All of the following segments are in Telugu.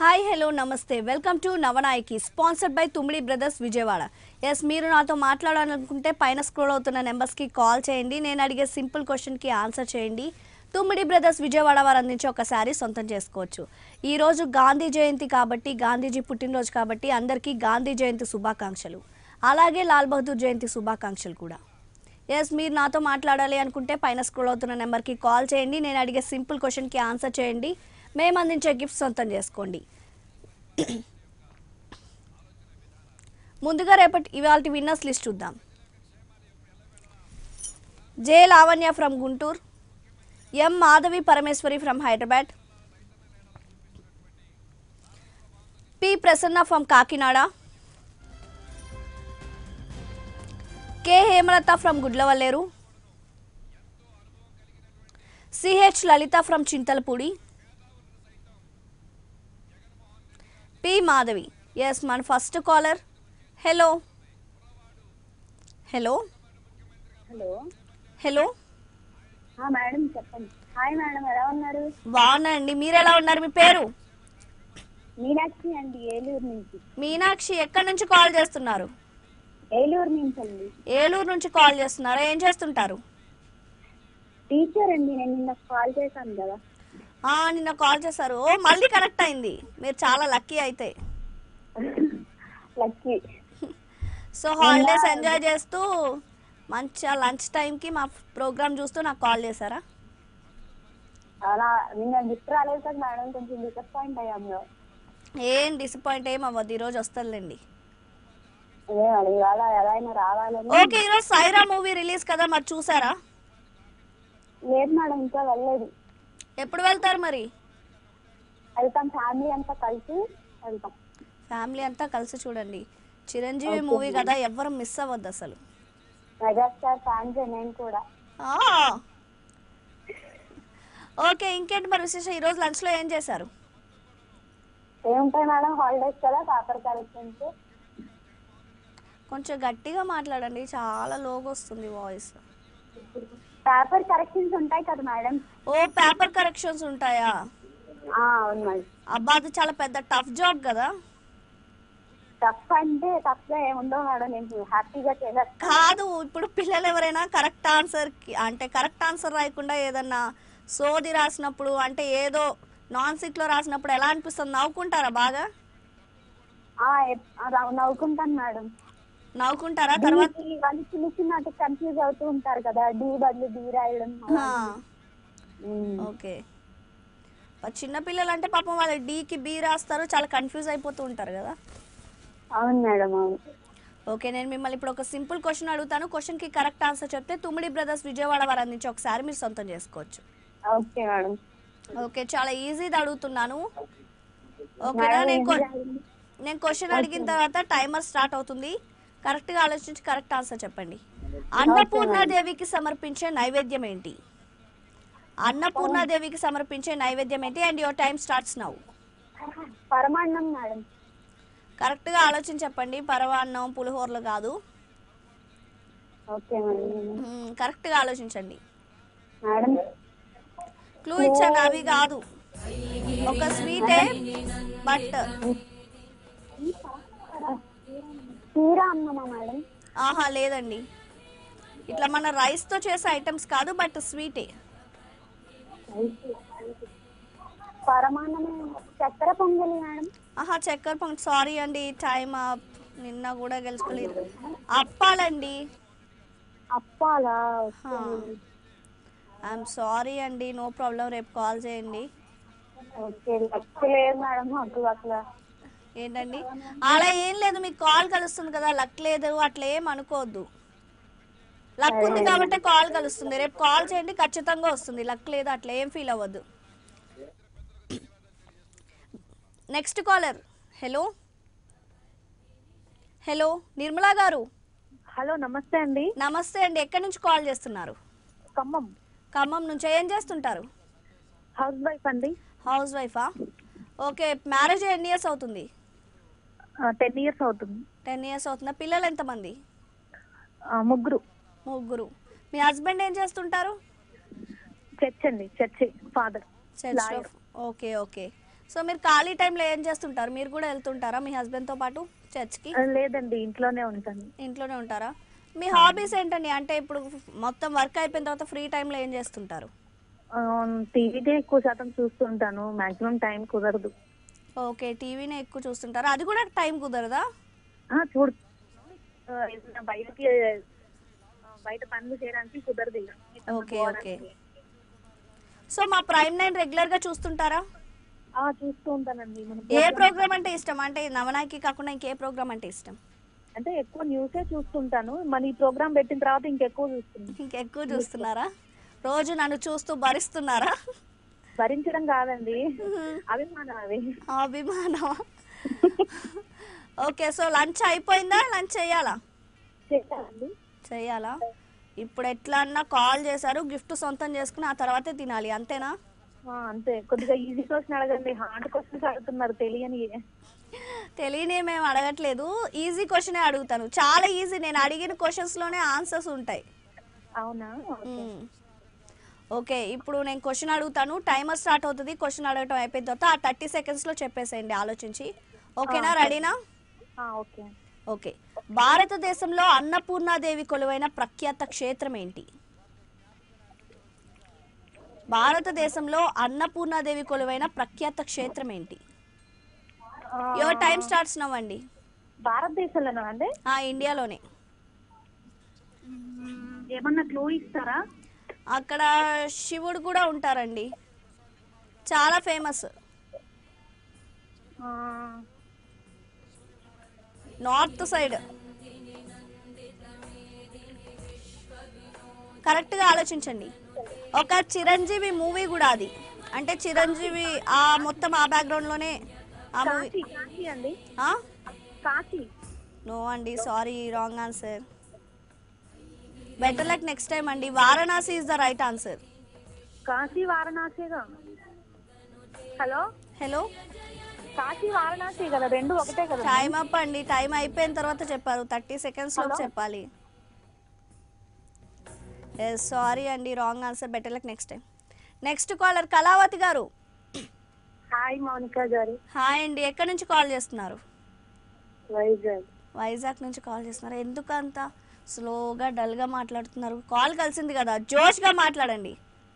హాయ్ హలో నమస్తే welcome to Navanayaki sponsored by తుమ్మిడి brothers Vijayawada yes మీరు నాతో మాట్లాడాలనుకుంటే పైన స్క్రోల్ అవుతున్న నెంబర్స్కి కాల్ చేయండి నేను అడిగే సింపుల్ క్వశ్చన్కి ఆన్సర్ చేయండి తుమ్మిడి బ్రదర్స్ విజయవాడ వారు అందించి ఒక శారీ సొంతం చేసుకోవచ్చు ఈరోజు గాంధీ జయంతి కాబట్టి గాంధీజీ పుట్టినరోజు కాబట్టి అందరికీ గాంధీ జయంతి శుభాకాంక్షలు అలాగే లాల్ బహదూర్ జయంతి శుభాకాంక్షలు కూడా ఎస్ మీరు నాతో మాట్లాడాలి అనుకుంటే పైన స్క్రోల్ అవుతున్న నెంబర్కి కాల్ చేయండి నేను అడిగే సింపుల్ క్వశ్చన్కి ఆన్సర్ చేయండి మేము అందించే గిఫ్ట్ సొంతం చేసుకోండి ముందుగా రేపటి ఇవాళ విన్నర్స్ లిస్ట్ చూద్దాం J Lavanya from Guntur M Madhavi Parameswari from Hyderabad P Prasanna from Kakinada K Hemalatha from Gudlavalleru CH Lalitha from Chintalapudi P Madhavi yes మన first caller hello hello hello hello ఆ, మేడం చెప్పండి హాయ్ మేడం ఎలా ఉన్నారు బాగున్నాయండి మీరు ఎలా ఉన్నారు మీ పేరు మీనాక్షి అండి ఏలూరు నుంచి మీనాక్షి ఎక్కడి నుంచి కాల్ చేస్తున్నారు ఏలూరు నుంచి అండి ఏలూరు నుంచి కాల్ చేస్తున్నారా ఏం చేస్తుంటారు టీచర్ అండి నేను నిన్న కాల్ చేశాను కదా ఆ, నిన్న కాల్ చేశారు ఓ మళ్ళీ కనెక్ట్ అయింది మీరు చాలా లక్కీ అయితే లక్కీ సో హాలిడేస్ ఎంజాయ్ చేస్తూ మంచిగా లంచ్ టైంకి మా ప్రోగ్రామ్ చూస్తూ నాకు కాల్ చేశారా అలా నిన్న గిఫ్ట్ రాలేదు కదా మేడం కొంచెం డిసప్పాయింట్ అయ్యాము ఏం డిసప్పాయింట్ ఏం అవ్వద్దు ఈరోజు వస్తుందిలేండి అదే మేడం ఇవాళ ఎలా అయినా రావాలని ఓకే ఈరోజు సైరా మూవీ రిలీజ్ కదా మరి చూసారా లేదు మేడం ఇంకా వెళ్ళలేదు ఎప్పుడు వెళ్తారు మరి వెళ్తాం ఫ్యామిలీ అంతా కలిసి వెళ్తాం ఫ్యామిలీ అంతా కలిసి చూడండి చిరంజీవి మూవీ కదా ఎవ్వరు మిస్ అవ్వద్దు అసలు మెగాస్టార్ ఫ్యాన్స్ నేను కూడా ఆ. ఓకే ఇంకేంటి మరి విశేషం ఈరోజు లంచ్లో ఏం చేశారు ఏముంటాయి మేడం హాలిడేస్ కదా పేపర్ కలెక్షన్స్ కొంచెం గట్టిగా మాట్లాడండి చాలా లోగా వస్తుంది వాయిస్ పేపర్ కరెక్షన్స్ ఉంటాయి కదా మేడం ఓ పేపర్ కరెక్షన్స్ ఉంటాయా ఆ, అవును మేడం అబ్బా అది చాలా పెద్ద టఫ్ జాబ్ కదా టఫ్ అంటే టఫ్ గా ఏముండవు మేడం నేను హ్యాపీగా చేసేస్తాను కాదు ఇప్పుడు పిల్లలు ఎవరైనా కరెక్ట్ ఆన్సర్ అంటే కరెక్ట్ ఆన్సర్ రాయకుండా ఏదన్నా సోది రాసినప్పుడు అంటే ఏదో నాన్ సిట్లో రాసినప్పుడు ఎలా అనిపిస్తుంది నవ్వుకుంటారా బాగా ఆ, ఎప్- ఆ, నవ్వు- నవ్వుకుంటాను మేడం నవ్వుకుంటారా తర్వాత దీనికి వాళ్ళు చిన్న చిన్న కన్ఫ్యూజ్ అవుతూ ఉంటారు కదా డి బదులు డి రాయడం ఆ, ఉమ్. ఓకే మరి చిన్నపిల్లలు అంటే పాపం వాళ్ళు డీకి బి రాస్తారు చాలా కన్ఫ్యూజ్ అయిపోతూ ఉంటారు కదా అవును మేడం అవును ఓకే నేను మిమ్మల్ని ఇప్పుడు ఒక సింపుల్ క్వశ్చన్ అడుగుతాను క్వశ్చన్కి కరెక్ట్ ఆన్సర్ చెప్తే తుమ్మిడి బ్రదర్స్ విజయవాడ వారు అందించి ఒకసారి మీరు సొంతం చేసుకోవచ్చు ఓకే మేడం ఓకే చాలా ఈజీది అడుగుతున్నాను ఓకేనా మేడం, నేను ఏం క్వ- చేయాలి? నేను క్వశ్చన్ అడిగిన తర్వాత టైమర్ స్టార్ట్ అవుతుంది కరెక్ట్గా ఆలోచించి కరెక్ట్ ఆన్సర్ చెప్పండి అన్నపూర్ణాదేవికి సమర్పించే నైవేద్యం ఏంటి అన్నపూర్ణాదేవికి సమర్పించే నైవేద్యం ఏంటి and your time starts now పరమాన్నం మేడం కరెక్ట్గా ఆలోచించి చెప్పండి పరవాన్నం పులిహోరలు కాదు ఓకే మేడం మ్మ్, కరెక్ట్గా ఆలోచించండి మేడం క్లూ ఇచ్చాను అవి కాదు ఒక స్వీటే బట్ తీరా అన్నమా మేడం ఆహా లేదండి ఇట్లా మన రైస్తో చేసే ఐటమ్స్ కాదు బట్ స్వీటే పరమాన్నమే చక్కెర పొంగలి మేడం ఆహా చక్కెర పొంగ సారీ అండి టైం అప్ నిన్న కూడా గెలుచుకోలేదు అప్పాలండి అప్పాలా హా. ఐఎమ్ సారీ అండి నో ప్రాబ్లం రేపు కాల్ చేయండి ఓకే లక్ లేదు మేడం మాకు అసలు ఏంటండి అలా ఏం లేదు మీకు కాల్ కలుస్తుంది కదా లక్ లేదు అట్లా ఏం అనుకోవద్దు లక్ ఉంది కాబట్టి కాల్ కలుస్తుంది రేపు కాల్ చేయండి ఖచ్చితంగా వస్తుంది లక్ లేదు అట్లా ఏం ఫీల్ అవ్వద్దు next caller hello hello Nirmala గారు హలో నమస్తే అండి నమస్తే అండి ఎక్కడి నుంచి కాల్ చేస్తున్నారు ఖమ్మం ఖమ్మం నుంచి ఏం చేస్తుంటారు హౌస్ వైఫ్ అండి హౌస్ వైఫా ఓకే మ్యారేజ్ ఎన్ని ఇయర్స్ అవుతుంది టెన్ ఇయర్స్ అవుతుంది టెన్ ఇయర్స్ అవుతుందా పిల్లలు ఎంతమంది ఆ, ముగ్గురు ముగ్గురు మీ హస్బెండ్ ఏం చేస్తుంటారు చర్చ్ అండి church father church Lawyer. Okay okay so మీరు ఖాళీ టైంలో ఏం చేస్తుంటారు మీరు కూడా వెళ్తుంటారా మీ హస్బెండ్తో పాటు చర్చ్కి ఆ, లేదండి ఇంట్లోనే ఉంటాను ఇంట్లోనే ఉంటారా మీ హాబీస్ ఏంటండి అంటే ఇప్పుడు మొత్తం వర్క్ అయిపోయిన తర్వాత ఫ్రీ టైంలో ఏం చేస్తుంటారు టీవీనే ఎక్కువ శాతం చూస్తుంటాను మాక్సిమం టైం కుదరదు ఓకే టీవీనే ఎక్కువ చూస్తుంటారా అది కూడా టైం కుదరదా ఆ, చూడు ఆ, ఏదైనా బయటకి ఆ, బయట పనులు చేయడానికి కుదరదు ఇక. ఓకే ఓకే సో మా ప్రైమ్ నైన్ రెగ్యులర్గా చూస్తుంటారా ఆ, చూస్తూ ఉంటానండి మన ఏ ప్రోగ్రామ్ అంటే ఇష్టం అంటే నవనాకి కాకుండా ఇంకే ప్రోగ్రామ్ అంటే ఇష్టం అంటే ఎక్కువ న్యూసే చూస్తుంటాను మన ఈ ప్రోగ్రామ్ పెట్టిన తర్వాత ఇంకెక్కువ చూస్తున్నాను ఇంకెక్కువ చూస్తున్నారా రోజు నన్ను చూస్తూ భరిస్తున్నారా భరించడం కాదండి అభిమానం అది అభిమానం ఓకే సో లంచ్ అయిపోయిందా లంచ్ చేయాలా చేయాలండి చేయాలా ఇప్పుడు ఎట్లా అన్నా కాల్ చేశారు గిఫ్ట్ సొంతం చేసుకుని ఆ తర్వాతే తినాలి అంతేనా ఆ, అంతే కొద్దిగా ఈజీ క్వశ్చన్ అడగండి హార్డ్ క్వశ్చన్స్ అడుగుతున్నారు తెలియని తెలియని మేము అడగట్లేదు ఈజీ క్వశ్చనే అడుగుతాను చాలా ఈజీ నేను అడిగిన క్వశ్చన్స్లోనే ఆన్సర్స్ ఉంటాయి అవునా మ్మ్. ఓకే ఇప్పుడు నేను క్వశ్చన్ అడుగుతాను టైమర్ స్టార్ట్ అవుతుంది క్వశ్చన్ అడగటం అయిపోయిన తర్వాత ఆ థర్టీ సెకండ్స్లో చెప్పేసేయండి ఆలోచించి ఓకేనా రెడీనా ఆ, ఓకే ఓకే భారతదేశంలో అన్నపూర్ణాదేవి కొలువైన ప్రఖ్యాత క్షేత్రం ఏంటి భారతదేశంలో అన్నపూర్ణాదేవి కొలువైన ప్రఖ్యాత క్షేత్రం ఏంటి ఆ, యువర్ టైం స్టార్ట్స్ నవ్వండి భారతదేశంలోనా అండి ఆ ఇండియాలోనే ఏమన్నా క్లూ ఇస్తారా అక్కడ శివుడు కూడా ఉంటారండి చాలా ఫేమస్ ఆ, నార్త్ సైడ్ కరెక్ట్గా ఆలోచించండి ఒక చిరంజీవి మూవీ కూడా అది అంటే చిరంజీవి ఆ మొత్తం ఆ బ్యాక్గ్రౌండ్లోనే ఆ మూవీ కాశీ కాశీ అండి ఆ? కాశీ నో అండి sorry wrong answer better luck next time అండి Varanasi is the right answer Kashi వారణాసిగా హలో హలో కాశీ వారణాసి కదా రెండు ఒకటే కదా టైం అప్ అండి టైం అయిపోయిన తర్వాత చెప్పారు థర్టీ సెకండ్స్ లో Hello? చెప్పాలి సారీ అండి wrong answer better luck next time next caller Kalavathi గారు హాయ్ మౌనిక గారు హాయ్ అండి ఎక్కడి నుంచి కాల్ చేస్తున్నారు వైజాగ్ వైజాగ్ నుంచి కాల్ చేస్తున్నారు ఎందుకు అంత స్లోగా డల్గా మాట్లాడుతున్నారు కాల్ కలిసింది కదా జోష్గా మాట్లాడండి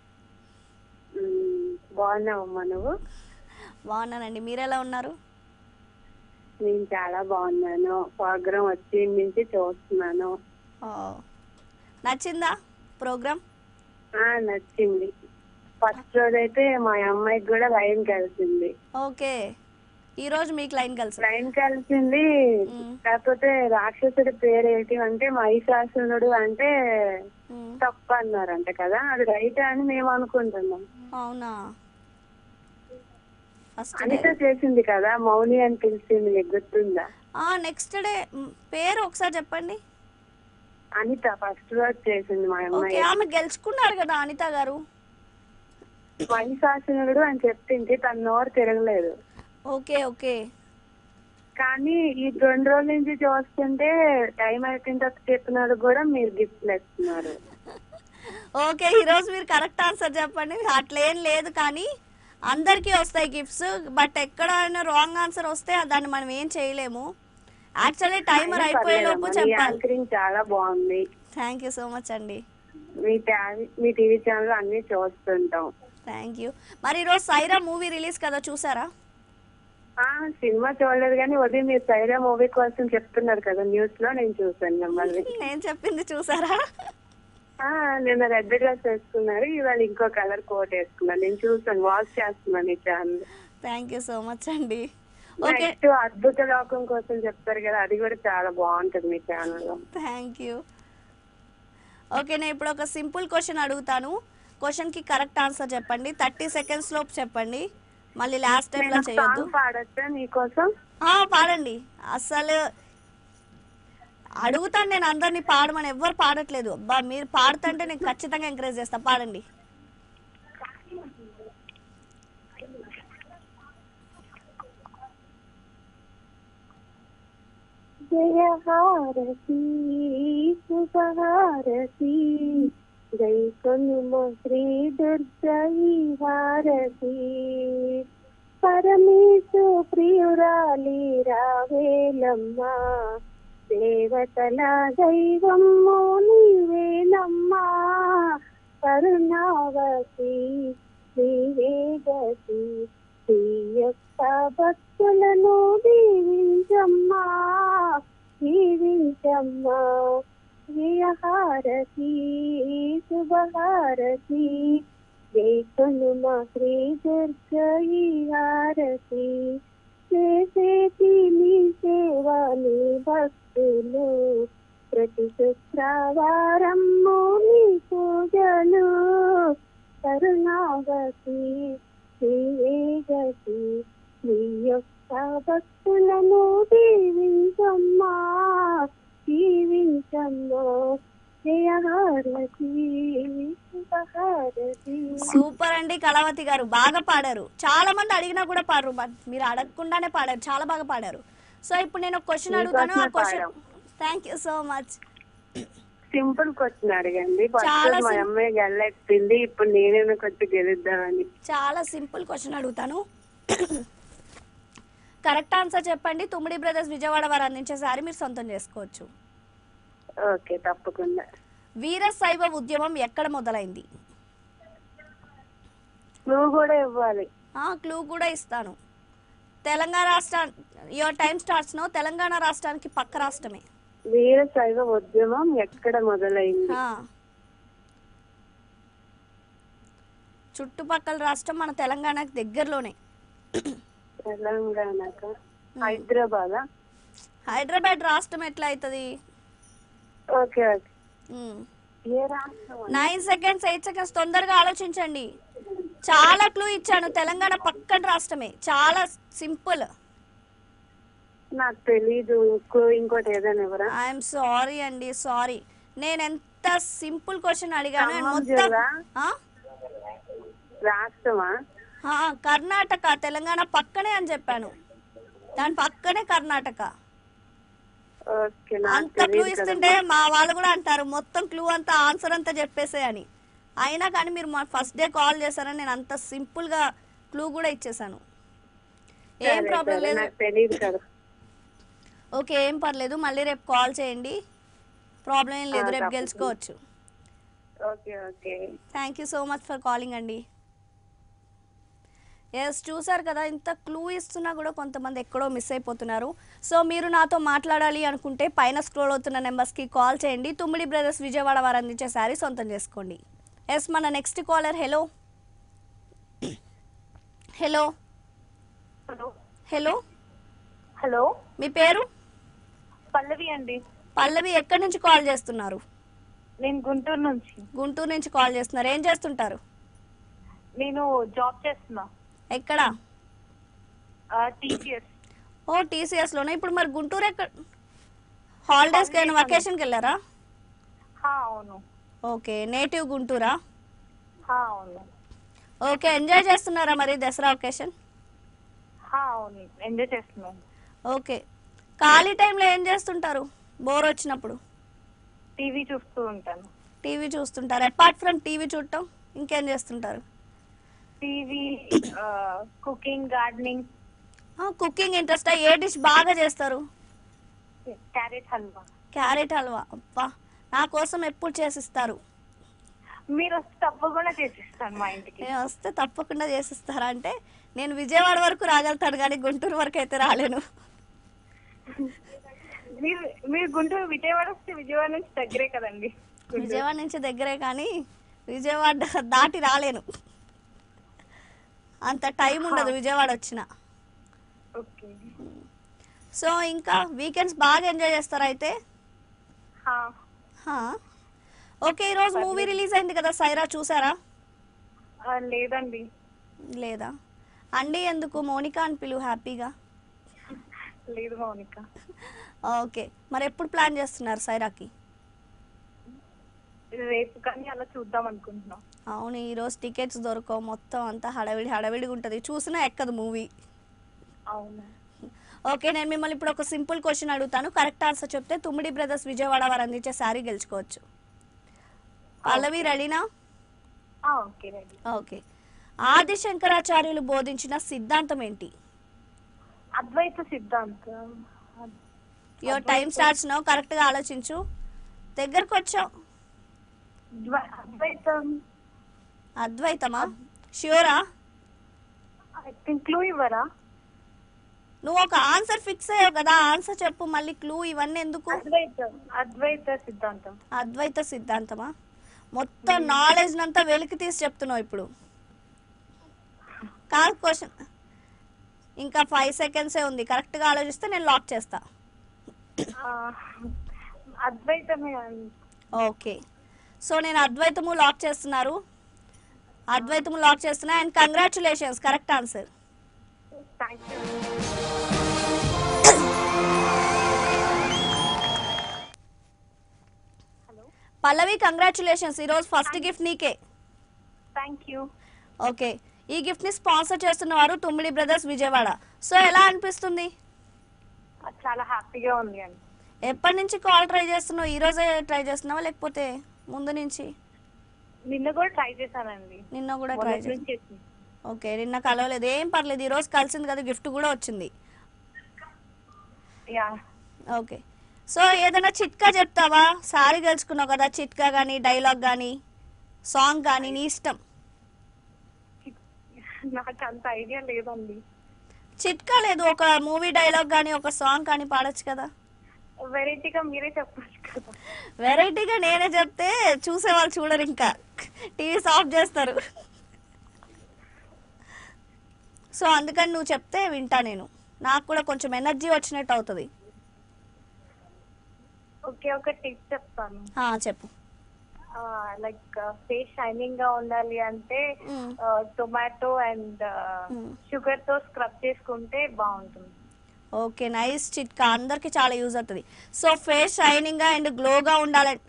బాగున్నావమ్మా నువ్వు బాగున్నానండి మీరు ఎలా ఉన్నారు నేను చాలా బాగున్నాను ప్రోగ్రామ్ వచ్చి నుంచి చూస్తున్నాను ఓ. నచ్చిందా ప్రోగ్రామ్ ఆ నచ్చింది ఫస్ట్ రోజు అయితే మా అమ్మాయికి కూడా లైన్ కలిసింది ఓకే ఈరోజు మీకు లైన్ కలిసి లైన్ కలిసింది మ్మ్. కాకపోతే రాక్షసుడి పేరు ఏంటి అంటే మహిషాసునుడు అంటే తప్పు అన్నారంట కదా అది రైట్ అని మేము అనుకుంటున్నాం అవునా ఫస్ట్ డే అనిత చేసింది కదా మౌని అని పిలిచింది నీకు గుర్తుందా నెక్స్ట్ డే మ్, పేరు ఒకసారి చెప్పండి అనిత ఫస్ట్ రోజు చేసింది మా ఓకే అమ్మాయి ఆమె గెలుచుకున్నారు కదా అనిత గారు మహిషాసునుడు అని చెప్పింది తన నోరు తిరగలేదు ఓకే ఓకే కానీ ఈ రెండు రోజుల నుంచి చూస్తుంటే టైం అయిపోయిన తర్వాత చెప్పినారు కూడా మీరు గిఫ్ట్లు ఇస్తున్నారు ఓకే ఈరోజు మీరు కరెక్ట్ ఆన్సర్ చెప్పండి అట్లేం లేదు కానీ అందరికీ వస్తాయి గిఫ్ట్స్ బట్ ఎక్కడైనా రాంగ్ ఆన్సర్ వస్తే దాన్ని మనం ఏం చేయలేము యాక్చువల్లీ టైమర్ అయిపోయే లోపు పర్లేదమ్మా. నీ చెప్పాలి యాంకరింగ్ చాలా బాగుంది థ్యాంక్ యూ సో మచ్ అండి మీ టావి- మీ టీవీ ఛానల్ అన్ని చూస్తుంటాం థ్యాంక్ యూ మరి ఈరోజు సైరా మూవీ రిలీజ్ కదా చూసారా ఆ సినిమా చూడలేదు కానీ ఉదయం మీరు సైరా మూవీ కోసం చెప్తున్నారు కదా న్యూస్ లో నేను చూసాను మిమ్మల్ని నేను చెప్పింది చూసారా ఆ, నిన్న రెడ్ డ్రెస్ వేసుకున్నారు ఇవాళ ఇంకో కలర్ కోట్ వేసుకున్నారు నేను చూసాను వాచ్ చేస్తున్నాను ఈ channel thank you so much అండి ఓకే నెక్స్ట్ అద్భుత లోకం కోసం చెప్తారు కదా అది కూడా చాలా బాగుంటది మీ ఛానల్ లో థ్యాంక్ యూ ఓకే నేను ఇప్పుడు ఒక సింపుల్ క్వశ్చన్ అడుగుతాను క్వశ్చన్కి కరెక్ట్ ఆన్సర్ చెప్పండి థర్టీ సెకండ్స్ లోపు చెప్పండి మళ్ళీ లాస్ట్ టైంలో నేను చేయొద్దు సాంగ్ పాడొచ్చా నీకోసం ఆ, పాడండి అసలు అడుగుతాను నేను అందరినీ పాడమని ఎవ్వరు పాడట్లేదు అబ్బా మీరు పాడుతుంటే నేను ఖచ్చితంగా ఎంకరేజ్ చేస్తా పాడండి జయహారతి శుభహారతి జై కొనుమ శ్రీ దుర్గై హారతి పరమేశు ప్రియురాలి రావేలమ్మా దేవతల దైవము నీవేనమ్మా కరుణావతి శ్రీవేదతి శ్రీ యొక్క భక్తులను దీవించమ్మా దీవించమ్మా విహారతి శుభహారతి దేకును మా శ్రీ దుర్గ ఈ హారతి చేసేటి నీ సేవ నీ భక్తులు ప్రతి శుక్రవారము నీ పూజలు కరుణావతి శ్రీవేగతి నీ యొక్క భక్తులను దీవించమ్మా దీవించమ్మా జయహారతి శుభహారతి సూపర్ అండి కళావతి గారు బాగా పాడారు చాలా మంది అడిగినా కూడా పాడరు బట్ మీరు అడగకుండానే పాడారు చాలా బాగా పాడారు సో ఇప్పుడు నేను ఒక క్వశ్చన్ అడుగుతాను ఆ మీకోసమే క్వశ్చన్ పాడాం. Thank you so much simple question అడగండి ఫస్ట్ చాలా మా sim- అమ్మాయి గెల్లెత్తింది ఇప్పుడు నేనేమో కొద్ది గెలుద్దామని చాలా సింపుల్ క్వశ్చన్ అడుగుతాను కరెక్ట్ ఆన్సర్ చెప్పండి తుమ్మిడి బ్రదర్స్ విజయవాడ వారు అందించే సారి మీరు సొంతం చేసుకోవచ్చు ఓకే తప్పకుండా వీర శైవ ఉద్యమం ఎక్కడ మొదలైంది నువ్వు కూడా ఇవ్వాలి ఆ క్లూ కూడా ఇస్తాను తెలంగాణ రాష్ట్ర your time starts now Telangana రాష్ట్రానికి పక్క రాష్ట్రమే వీర శైవ ఉద్యమం ఎక్కడ మొదలైంది ఆ. చుట్టుపక్కల రాష్ట్రం మన తెలంగాణకి దగ్గరలోనే తెలంగాణక హైదరాబాద్ హైదరాబాద్ రాష్ట్రం ఎట్లా అవుతుంది ఓకే ఓకే ఉమ్. ఏ రాష్ట్రం నైన్ సెకండ్స్ ఎయిట్ సెకండ్స్ తొందరగా ఆలోచించండి చాలా క్లూ ఇచ్చాను తెలంగాణ పక్కన రాష్ట్రమే చాలా సింపుల్ నాకు తెలీదు ఇంకో ఇంకోటి ఏదైనా ఎవరా ఐఎమ్ సారీ అండి సారీ నేను ఎంత సింపుల్ క్వశ్చన్ అడిగాను and ఖమ్మం మొత్తం జిల్లా? ఆ? రాష్ట్రమా ఆ, కర్ణాటక తెలంగాణ పక్కనే అని చెప్పాను దాని పక్కనే కర్ణాటక ఓకే నాకు అంత క్లూ తెలియదు ఇస్తుంటే కదా మా వాళ్ళు కూడా అంటారు మొత్తం క్లూ అంతా ఆన్సర్ అంతా చెప్పేసే అని అయినా కానీ మీరు మా ఫస్ట్ డే కాల్ చేశారని నేను అంత సింపుల్ గా క్లూ కూడా ఇచ్చేసాను ఏం సరే, ప్రాబ్లం సరే, లేదు నాకు తెలియదు కదా ఓకే ఏం పర్లేదు మళ్ళీ రేపు కాల్ చేయండి ప్రాబ్లం ఏం లేదు ఆ, రేపు తప్పకుండా. గెలుచుకోవచ్చు okay okay thank you so much for calling అండి ఎస్ చూసారు కదా ఇంత క్లూ ఇస్తున్నా కూడా కొంతమంది ఎక్కడో మిస్ అయిపోతున్నారు సో మీరు నాతో మాట్లాడాలి అనుకుంటే పైన స్క్రోల్ అవుతున్న నెంబర్స్కి కాల్ చేయండి తుమ్మిడి బ్రదర్స్ విజయవాడ వారు అందించే శారీ సొంతం చేసుకోండి ఎస్ మన next caller hello hello hello hello hello మీ పేరు పల్లవి అండి పల్లవి ఎక్కడి నుంచి కాల్ చేస్తున్నారు నేను గుంటూరు నుంచి గుంటూరు నుంచి కాల్ చేస్తున్నారు ఏం చేస్తుంటారు నేను జాబ్ చేస్తున్నా ఎక్కడ టీచర్స్ ఓ టీసీఎస్లోనే ఇప్పుడు మరి గుంటూరు ఎక్కడ హాలిడేస్కి అయినా వెకేషన్కి వెళ్ళారా అవును ఓకే నేటివ్ గుంటూరా హా, అవును ఓకే ఎంజాయ్ చేస్తున్నారా మరి దసరా ఒకేషన్ హా, అవును ఎంజాయ్ చేస్తున్నాను ఓకే ఖాళీ టైంలో ఏం చేస్తుంటారు బోర్ వచ్చినప్పుడు టీవీ చూస్తూ ఉంటాను టీవీ చూస్తుంటారు అపార్ట్ ఫ్రమ్ టీవీ చూడటం ఇంకేం చేస్తుంటారు TV cooking gardening cooking interest ఏ డిష్ బాగా చేస్తారు క్యారెట్ హల్వా క్యారెట్ హల్వా అబ్బా నా కోసం ఎప్పుడు చేసిస్తారు మీరు వస్తే తప్పకుండా చేసిస్తాను మా ఇంటికి నేను వస్తే తప్పకుండా చేసిస్తారా అంటే నేను విజయవాడ వరకు రాగలుగుతాను కానీ గుంటూరు వరకు అయితే రాలేను మీరు మీరు గుంటూరు విజయవాడ వస్తే విజయవాడ నుంచి దగ్గరే కదండి గుంటూరు. విజయవాడ నుంచి దగ్గరే కానీ విజయవాడ దాటి రాలేను అంత టైం ఉండదు విజయవాడ వచ్చిన ఓకే సో ఇంకా వీకెండ్స్ బాగా ఎంజాయ్ చేస్తారా అయితే హా. హా. ఓకే ఈరోజు మూవీ రిలీజ్ అయింది కదా సైరా చూసారా ఆ, లేదండి లేదా అండి ఎందుకు మోనికా అని పిలువు హ్యాపీగా లేదు మౌనిక ఓకే మరి ఎప్పుడు ప్లాన్ చేస్తున్నారు సైరాకి రేపు కానీ అలా చూద్దాం అనుకుంటున్నాం అవును ఈరోజు టికెట్స్ దొరకవు మొత్తం అంతా హడవిడి హడవిడిగా ఉంటుంది చూసినా ఎక్కదు మూవీ అవును ఓకే నేను మిమ్మల్ని ఇప్పుడు ఒక సింపుల్ క్వశ్చన్ అడుగుతాను కరెక్ట్ ఆన్సర్ చెప్తే తుమ్మిడి బ్రదర్స్ విజయవాడ వారు అందించే శారీ గెలుచుకోవచ్చు పల్లవి రెడీనా ఆ, ఓకే రెడీ ఓకే ఆది శంకరాచార్యులు బోధించిన సిద్ధాంతం ఏంటి అద్వైత సిద్ధాంతం యువర్ టైం స్టార్ట్స్ నో కరెక్ట్గా ఆలోచించు దగ్గరకు వచ్చావు ద్వ- అద్వైతం అద్వైతమా ష్యూరా ఐ థింక్ క్లూ ఇవ్వరా నువ్వు ఒక ఆన్సర్ ఫిక్స్ అయ్యావు కదా ఆన్సర్ చెప్పు మళ్ళీ క్లూ ఇవన్నీ ఎందుకు అద్వైతం అద్వైత సిద్ధాంతం అద్వైత సిద్ధాంతమా మొత్తం నాలెడ్జ్ అంతా వెలికి తీసి చెప్తున్నావు ఇప్పుడు కాదు క్వశ్చన్ ఇంకా ఫైవ్ సెకండ్సే ఉంది కరెక్ట్గా ఆలోచిస్తే నేను లాక్ చేస్తా ఆ, అద్వైతమే ఓకే సో నేను అద్వైతము లాక్ చేస్తున్నారు అద్వైతము లాక్ చేస్తున్నా and congratulations correct answer thank you Pallavi congratulations ఈరోజు ఫస్ట్ గిఫ్ట్ నీకే థ్యాంక్ యూ ఓకే ఈ గిఫ్ట్ని స్పాన్సర్ చేస్తున్న వారు తుమ్మిడి బ్రదర్స్ విజయవాడ సో ఎలా అనిపిస్తుంది చాలా హ్యాపీగా ఉంది అండి ఎప్పటి నుంచి కాల్ ట్రై చేస్తున్నావు ఈ రోజే ట్రై చేస్తున్నావా లేకపోతే ముందు నుంచి నిన్న కూడా ట్రై చేశానండి నిన్న కూడా ట్రై మొదటి చేసి నుంచి చేసింది. ఓకే నిన్న కలవలేదు ఏం పర్లేదు ఈ రోజు కలిసింది కదా గిఫ్ట్ కూడా వచ్చింది యా ఓకే సో ఏదైనా చిట్కా చెప్తావా సారీ గెలుచుకున్నావు కదా చిట్కా కానీ డైలాగ్ కానీ సాంగ్ కానీ నీ ఇష్టం నాకు అంత ఐడియా లేదండి చిట్కా లేదు ఒక మూవీ డైలాగ్ కానీ ఒక సాంగ్ కానీ పాడొచ్చు కదా వెరైటీగా మీరే చెప్పచ్చు కదా వెరైటీగా నేనే చెప్తే చూసేవాళ్ళు చూడరు ఇంకా టీవీ ఆఫ్ చేస్తారు సో అందుకని నువ్వు చెప్తే వింటా నేను నాకు కూడా కొంచెం ఎనర్జీ వచ్చినట్టు అవుతుంది ఓకే ఒక టిప్ చెప్తాను ఆ, చెప్పు లైక్ ఫేస్ షైనింగ్ గా ఉండాలి అంటే మ్మ్. టొమాటో అండ్ మ్మ్. షుగర్ తో స్క్రబ్ చేసుకుంటే బాగుంటుంది ఓకే నైస్ చిట్కా అందరికి చాలా యూజ్ అవుతుంది సో ఫేస్ షైనింగ్గా అండ్ గ్లోగా ఉండాలంటే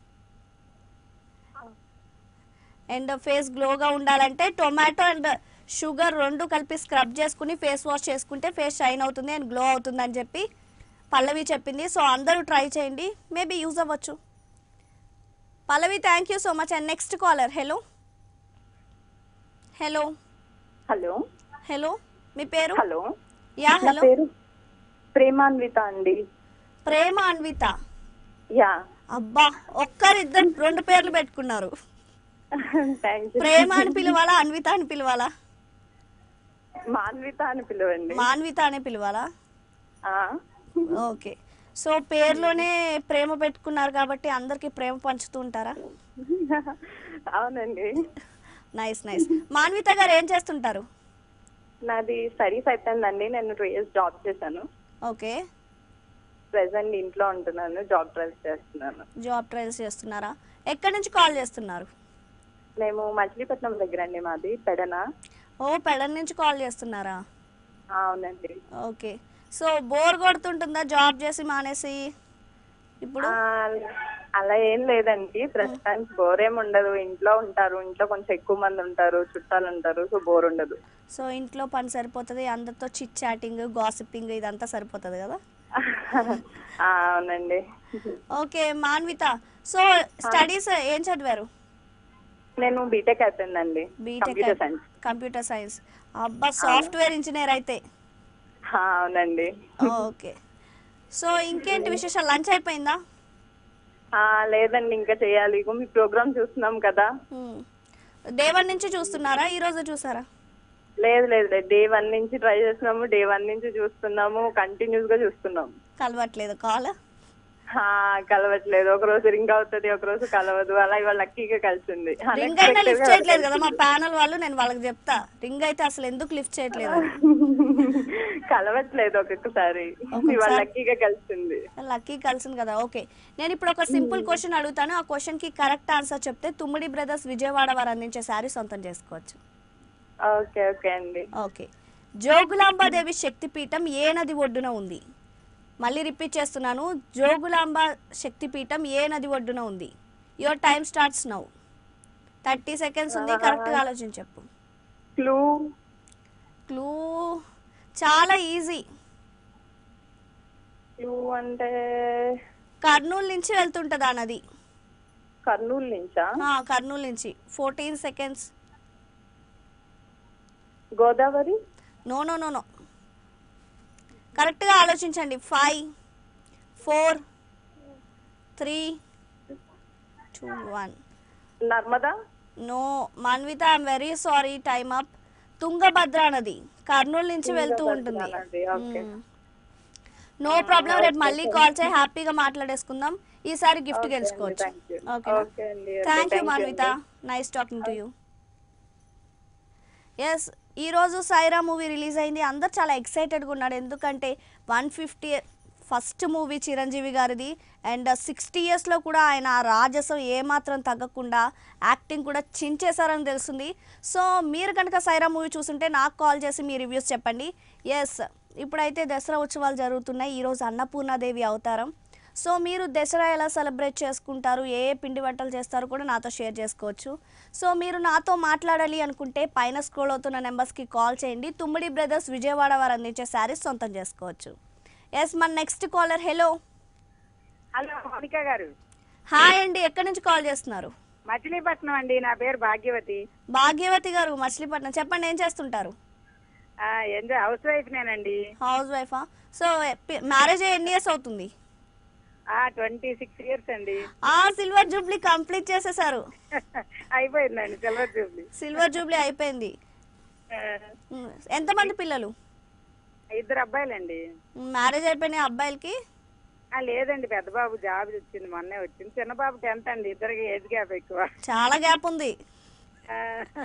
అండ్ ఫేస్ గ్లోగా ఉండాలంటే టొమాటో అండ్ షుగర్ రెండు కలిపి స్క్రబ్ చేసుకుని ఫేస్ వాష్ చేసుకుంటే ఫేస్ షైన్ అవుతుంది అండ్ గ్లో అవుతుంది అని చెప్పి పల్లవి చెప్పింది సో అందరూ ట్రై చేయండి మేబీ యూజ్ అవ్వచ్చు Pallavi thank you so much and next caller hello hello hello hello మీ పేరు హలో యా నా హలో పేరు ప్రేమాన్విత అండి ప్రేమ అన్విత యా అబ్బా ఒక్కరిద్దరు రెండు పేర్లు పెట్టుకున్నారు థ్యాంక్ ప్రేమ అని పిలవాలా అన్విత అని పిలవాలా మాన్విత అని పిలవండి మాన్విత అనే పిలవాలా ఆ. ఓకే సో పేరులోనే ప్రేమ పెట్టుకున్నారు కాబట్టి అందరికి ప్రేమ పంచుతూ ఉంటారా అవునండి నైస్ నైస్ మాన్విత గారు ఏం చేస్తుంటారు నాది స్టడీస్ అయిపోయిందండి నేను టూ ఇయర్స్ జాబ్ చేశాను ఓకే ప్రెసెంట్ ఇంట్లో ఉంటున్నాను జాబ్ ట్రైల్స్ చేస్తున్నాను జాబ్ ట్రయల్స్ చేస్తున్నారా ఎక్కడి నుంచి కాల్ చేస్తున్నారు మేము మచిలీపట్నం దగ్గర అండి మాది పెడన ఓ పెడన్ నుంచి కాల్ చేస్తున్నారా ఆ, అవునండి ఓకే సో బోర్ కొడుతుంటుందా జాబ్ చేసి మానేసి ఇప్పుడు ఆ, అలా ఏం లేదండి ప్రస్తుతానికి బోర్ ఏం ఉండదు ఇంట్లో ఉంటారు ఇంట్లో కొంచెం ఎక్కువ మంది ఉంటారు చుట్టాలు ఉంటారు సో బోర్ ఉండదు సో ఇంట్లో పని సరిపోతుంది అందరితో చిట్ చాటింగ్ గాసిప్పింగ్ ఇదంతా సరిపోతుంది కదా ఆ, అవునండి ఓకే మాన్విత సో స్టడీస్ ఏం చదివారు నేను బీటెక్ అయిపోయిందండి కంప్యూటర్ సైన్స్ కంప్యూటర్ సైన్స్ అబ్బా సాఫ్ట్వేర్ ఇంజనీర్ అయితే ఆ, అవునండి ఓకే సో ఇంకేంటి విశేషాలు లంచ్ అయిపోయిందా ఆ, లేదండి ఇంకా చేయాలి ఇగో మీ ప్రోగ్రామ్ చూస్తున్నాం కదా డే వన్ నుంచి చూస్తున్నారా ఈ రోజు చూసారా లేదు లేదు లేదు డే వన్ నుంచి ట్రై చేస్తున్నాము డే వన్ నుంచి చూస్తున్నాము కంటిన్యూస్ గా చూస్తున్నాము కలవట్లేదు కాల్ ఆ, కలవట్లేదు ఒక రోజు రింగ్ అవుతుంది ఒక రోజు కలవదు అలా ఇవాళ లక్కీగా కలిసింది రింగ్ అయినా Unexpected లిఫ్ట్ గా చేయట్లేదు కదా మా ప్యానల్ వాళ్ళు నేను వాళ్ళకి చెప్తా రింగ్ అయితే అసలు ఎందుకు లిఫ్ట్ చేయట్లేదు అని. కలవట్లేదు ఒక్కొక్కసారి ఒక్కొక్కసారి- ఇవాళ లక్కీగా కలిసింది లక్కీ కలిసింది కదా ఓకే నేను ఇప్పుడు ఒక సింపుల్ క్వశ్చన్ అడుగుతాను ఆ క్వశ్చన్ కి కరెక్ట్ ఆన్సర్ చెప్తే తుమ్మిడి బ్రదర్స్ విజయవాడ వారు అందించే శారీ సొంతం చేసుకోవచ్చు ఓకే ఓకే అండి ఓకే జోగులాంబాదేవి శక్తిపీఠం ఏ నది ఒడ్డున ఉంది మళ్ళీ రిపీట్ చేస్తున్నాను జోగులాంబ శక్తిపీఠం ఏ నది ఒడ్డున ఉంది your time starts now thirty seconds ఉంది కరెక్ట్గా ఆలోచించి చెప్పు క్లూ క్లూ చాలా ఈజీ క్లూ అంటే కర్నూలు నుంచి వెళ్తుంటుంది ఆ నది కర్నూలు నుంచా ఆ, కర్నూలు నుంచి fourteen seconds Godavari no no no no కరెక్ట్గా ఆలోచించండి five four three two one Narmada no Manvitha I'm very sorry time up Tungabhadra నది కర్నూలు నుంచి వెళ్తూ ఉంటుంది నది, okay. నో ప్రాబ్లం రేపు మళ్ళీ కాల్ చేయి హ్యాపీగా మాట్లాడేసుకుందాం ఈసారి గిఫ్ట్ Okay గెలుచుకోవచ్చు అండి, thank you. ఓకే Okay అండి, okay, thank you thank you Manvitha అండి. Nice talking to you yes ఈరోజు సైరా మూవీ రిలీజ్ అయింది అందరు చాలా ఎక్సైటెడ్గా ఉన్నాడు ఎందుకంటే one fifty first movie Chiranjeevi గారిది అండ్ సిక్స్టీ ఇయర్స్లో కూడా ఆయన ఆ రాజసం ఏమాత్రం తగ్గకుండా యాక్టింగ్ కూడా చించేశారని తెలుస్తుంది సో మీరు కనుక సైరా మూవీ చూస్తుంటే నాకు కాల్ చేసి మీ రివ్యూస్ చెప్పండి ఎస్ ఇప్పుడైతే దసరా ఉత్సవాలు జరుగుతున్నాయి ఈరోజు అన్నపూర్ణాదేవి అవతారం సో మీరు దసరా ఎలా సెలబ్రేట్ చేసుకుంటారు ఏ ఏ పిండి వంటలు చేస్తారో కూడా నాతో షేర్ చేసుకోవచ్చు సో మీరు నాతో మాట్లాడాలి అనుకుంటే పైన స్క్రోల్ అవుతున్న నెంబర్స్కి కాల్ చేయండి తుమ్మిడి బ్రదర్స్ విజయవాడ వారు అందించే శారీస్ సొంతం చేసుకోవచ్చు ఎస్ మన next caller hello hello Mounika గారు హాయ్ అండి ఎక్కడి నుంచి కాల్ చేస్తున్నారు మచిలీపట్నం అండి నా పేరు భాగ్యవతి భాగ్యవతి గారు మచిలీపట్నం చెప్పండి ఏం చేస్తుంటారు ఆ, ఏందో హౌస్ వైఫ్ నేనండి హౌస్ వైఫా సో మ్యారేజ్ ఎన్ని ఇయర్స్ అవుతుంది ట్వంటీ సిక్స్ ఇయర్స్ అండి ఆ సిల్వర్ జూబ్లీ కంప్లీట్ చేసేసారు అయిపోయిందండి సిల్వర్ జూబ్లీ సిల్వర్ జూబ్లీ అయిపోయింది ఆ, ఉమ్, ఎంతమంది పిల్లలు ఇద్దరు అబ్బాయిలండి మ్యారేజ్ అయిపోయినాయి అబ్బాయిలకి ఆ, లేదండి పెద్ద బాబు జాబ్ వచ్చింది మొన్నే వచ్చింది చిన్న బాబు టెన్త్ అండి ఇద్దరికి ఏజ్ గ్యాప్ ఎక్కువ చాలా గ్యాప్ ఉంది ఆ,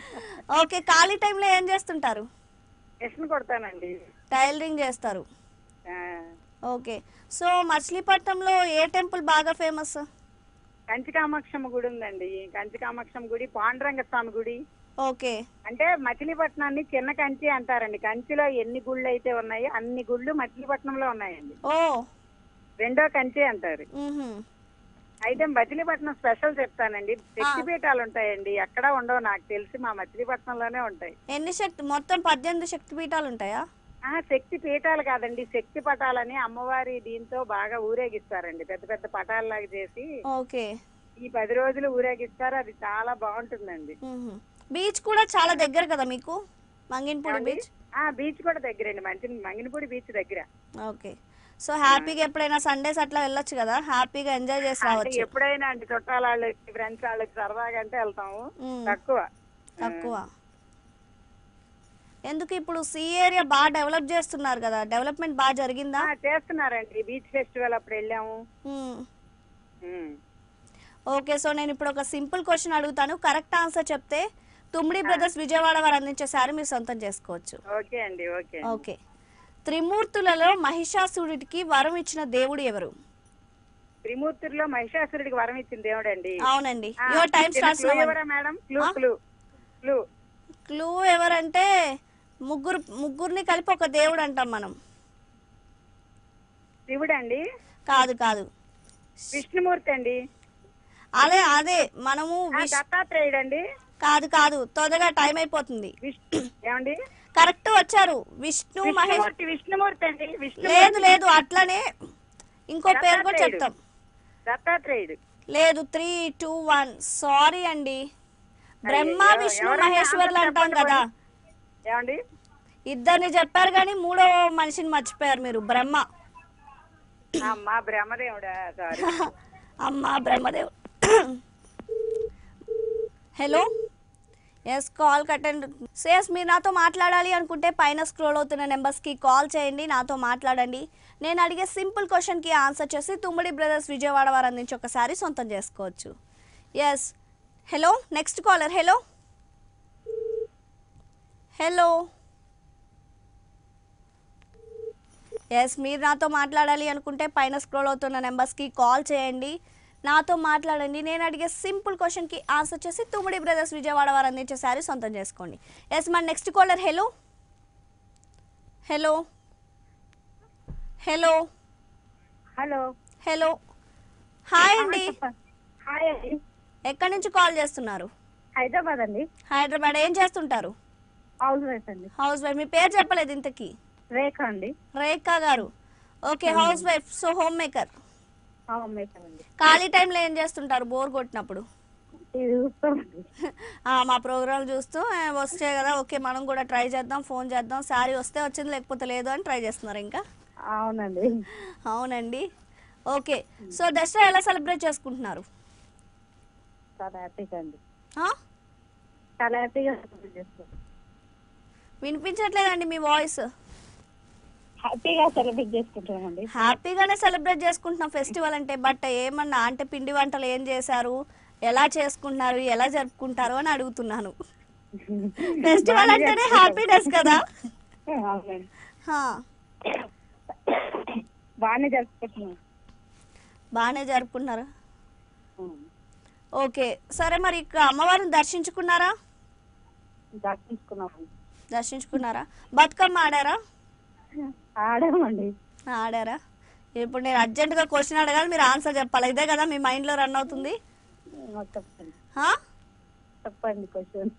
ఓకే ఖాళీ టైంలో ఏం చేస్తుంటారు మిషన్ కొడతానండి టైలరింగ్ చేస్తారు ఆ, ఓకే సో మచిలీపట్నంలో ఏ టెంపుల్ బాగా ఫేమస్ కంచి కామాక్షమ్మ గుడి ఉందండి కంచి కామాక్షమ్మ గుడి పాండురంగ స్వామి గుడి ఓకే అంటే మచిలీపట్నాన్ని చిన్న కంచి అంటారండి కంచిలో ఎన్ని గుళ్ళు అయితే ఉన్నాయో అన్ని గుళ్ళు మచిలీపట్నంలో ఉన్నాయండి ఓ రెండో కంచి అంటారు మ్హూ. అయితే మచిలీపట్నం స్పెషల్ చెప్తానండి శక్తిపీఠాలు ఉంటాయండి ఎక్కడ ఉండవు నాకు తెలిసి మా మచిలీపట్నంలోనే ఉంటాయి ఎన్ని శక్తి మొత్తం పద్దెనిమిది శక్తి పీఠాలు ఉంటాయా ఆ శక్తి పీఠాలు కాదండి శక్తి పటాలని అమ్మవారి దీంతో బాగా ఊరేగిస్తారండి పెద్ద పెద్ద పటాలలాగా చేసి ఓకే ఈ పది రోజులు ఊరేగిస్తారు అది చాలా బాగుంటుందండి మ్హూ. బీచ్ కూడా చాలా దగ్గర కదా మీకు మంగిన్పూడి బీచ్ ఆ బీచ్ కూడా దగ్గరండి మంచి మంగినపూడి బీచ్ దగ్గర ఓకే సో హ్యాపీగా ఎప్పుడైనా సండేస్ అట్లా వెళ్ళొచ్చు కదా హ్యాపీగా ఎంజాయ్ చేసి అంటే రావచ్చు ఎప్పుడైనా అండి చుట్టాల వాళ్ళకి ఫ్రెండ్స్ వాళ్ళకి సరదాగా అంటే వెళ్తాము మ్మ్. తక్కువ తక్కువ ఎందుకు ఇప్పుడు సి ఏరియా బాగా డెవలప్ చేస్తున్నారు కదా డెవలప్మెంట్ బాగా జరిగిందా ఆ, చేస్తున్నారండి బీచ్ ఫెస్టివల్ అప్పుడు వెళ్ళాము మ్మ్. మ్మ్. ఓకే సో నేను ఇప్పుడు ఒక సింపుల్ క్వశ్చన్ అడుగుతాను కరెక్ట్ ఆన్సర్ చెప్తే తుమ్మిడి బ్రదర్స్ విజయవాడ వారు అందించే సారీ మీరు సొంతం చేసుకోవచ్చు ఓకే అండి ఓకే ఓకే త్రిమూర్తులలో మహిషాసురుడికి వరం ఇచ్చిన దేవుడు ఎవరు త్రిమూర్తుల్లో మహిషాసురుడికి వరం ఇచ్చిన దేవుడు అండి అవునండి యువర్ టైం స్టార్ట్స్ ఎవరా మేడం క్లూ ఆ? క్లూ క్లూ క్లూ ఎవరంటే ముగ్గురు ముగ్గురిని కలిపి ఒక దేవుడు అంటాం మనం శివుడు అండి కాదు కాదు విష్ణుమూర్తి అండి అదే అదే మనము ఆ, విష్- దత్తాత్రేయుడు అండి కాదు కాదు తొందరగా టైం అయిపోతుంది విష్ణు ఏమండి కరెక్ట్ వచ్చారు విష్ణు మహేష్ విష్ణుమూర్తి విష్ణుమూర్తి అండి విష్ణు లేదు లేదు అట్లనే ఇంకో పేరు కూడా దత్తాత్రేయుడు. చెప్తాం దత్తాత్రేయుడు లేదు త్రీ టూ వన్ సారీ అండి బ్రహ్మ అయ్యయ్యో, విష్ణు ఎవరైనా మహేశ్వర్లు ఆన్సర్ అంటాం చెప్పండి కదా ఏమండి ఇద్దరిని చెప్పారు కానీ మూడో మనిషిని మర్చిపోయారు మీరు బ్రహ్మ అమ్మా బ్రహ్మదేవుడా సారీ అమ్మా బ్రహ్మదేవ్ హలో ఎస్ కాల్ కట్టండి సేస్ మీరు నాతో మాట్లాడాలి అనుకుంటే పైన స్క్రోల్ అవుతున్న నెంబర్స్కి కాల్ చేయండి నాతో మాట్లాడండి నేను అడిగే సింపుల్ క్వశ్చన్కి ఆన్సర్ చేసి తుమ్మిడి బ్రదర్స్ విజయవాడ వారు అందించి ఒకసారి సొంతం చేసుకోవచ్చు yes hello next caller hello hello yes మీరు నాతో మాట్లాడాలి అనుకుంటే పైన స్క్రోల్ అవుతున్న నెంబర్స్కి కాల్ చేయండి నాతో మాట్లాడండి నేను అడిగే సింపుల్ క్వశ్చన్కి ఆన్సర్ చేసి తుమ్మిడి బ్రదర్స్ విజయవాడ వారు అందించే శారీ సొంతం చేసుకోండి ఎస్ మన next caller hello hello hello hello hello hi అండి హాయ్ అండి ఎక్కడి నుంచి కాల్ చేస్తున్నారు హైదరాబాద్ అండి హైదరాబాద్ ఏం చేస్తుంటారు హౌస్ వైఫ్ అండి హౌస్ వైఫ్ మీ పేరు చెప్పలేదు ఇంతకీ రేఖ అండి రేఖా గారు okay housewife so homemaker maker అండి ఖాళీ టైంలో ఏం చేస్తుంటారు బోర్ కొట్టినప్పుడు టీవీ చూస్తాం ఆ, మా ప్రోగ్రామ్ చూస్తూ "ఏ, వస్తే కదా ఓకే మనం కూడా ట్రై చేద్దాం ఫోన్ చేద్దాం శారీ వస్తే వచ్చింది లేకపోతే లేదు అని ట్రై చేస్తున్నారు ఇంకా అవునండి అవునండి ఓకే సో దసరా ఎలా సెలబ్రేట్ చేసుకుంటున్నారు చాలా హ్యాపీగా అండి ఆ? చాలా హ్యాపీగా చేస్తాం వినిపించట్లేదండి మీ వాయిస్ హ్యాపీగా సెలబ్రేట్ చేసుకుంటామండి హ్యాపీగానే సెలబ్రేట్ చేసుకుంటున్నాం ఫెస్టివల్ అంటే బట్ ఏమన్నా అంటే పిండి వంటలు ఏం చేశారు ఎలా చేసుకుంటున్నారు ఎలా జరుపుకుంటారు అని అడుగుతున్నాను ఫెస్టివల్ అంటేనే హ్యాపీనెస్ కదా అవునండి హా, బాగానే జరుపుకుంటున్నాం బాగానే జరుపుకున్నారు ఓకే సరే మరి ఇక్కడ అమ్మవారిని దర్శించుకున్నారా దర్శించుకున్నాం దర్శించుకున్నారా బతుకమ్మ ఆడారా ఆడామండి ఆడారా ఇప్పుడు నేను అర్జెంటుగా క్వశ్చన్ అడగాలి మీరు ఆన్సర్ చెప్పాలి ఇదే కదా మీ మైండ్లో రన్ అవుతుంది చెప్పండి హా? చెప్పండి క్వశ్చన్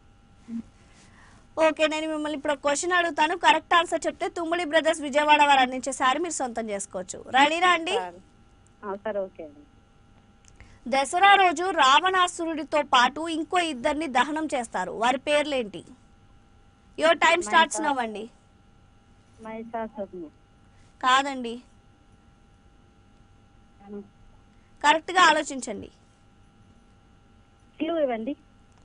ఓకే నేను మిమ్మల్ని ఇప్పుడు క్వశ్చన్ అడుగుతాను కరెక్ట్ ఆన్సర్ చెప్తే తుమ్మిడి బ్రదర్స్ విజయవాడ వారు అందించే సారీ మీరు సొంతం చేసుకోవచ్చు రెడీనా అండి సరే ఓకే అండి దసరా రోజు రావణాసురుడితో పాటు ఇంకో ఇద్దరిని దహనం చేస్తారు వారి పేర్లేంటి యువర్ టైం స్టార్ట్స్ నవ్వండి మహిషాసురుని కాదండి కరెక్ట్గా ఆలోచించండి క్లూ ఇవ్వండి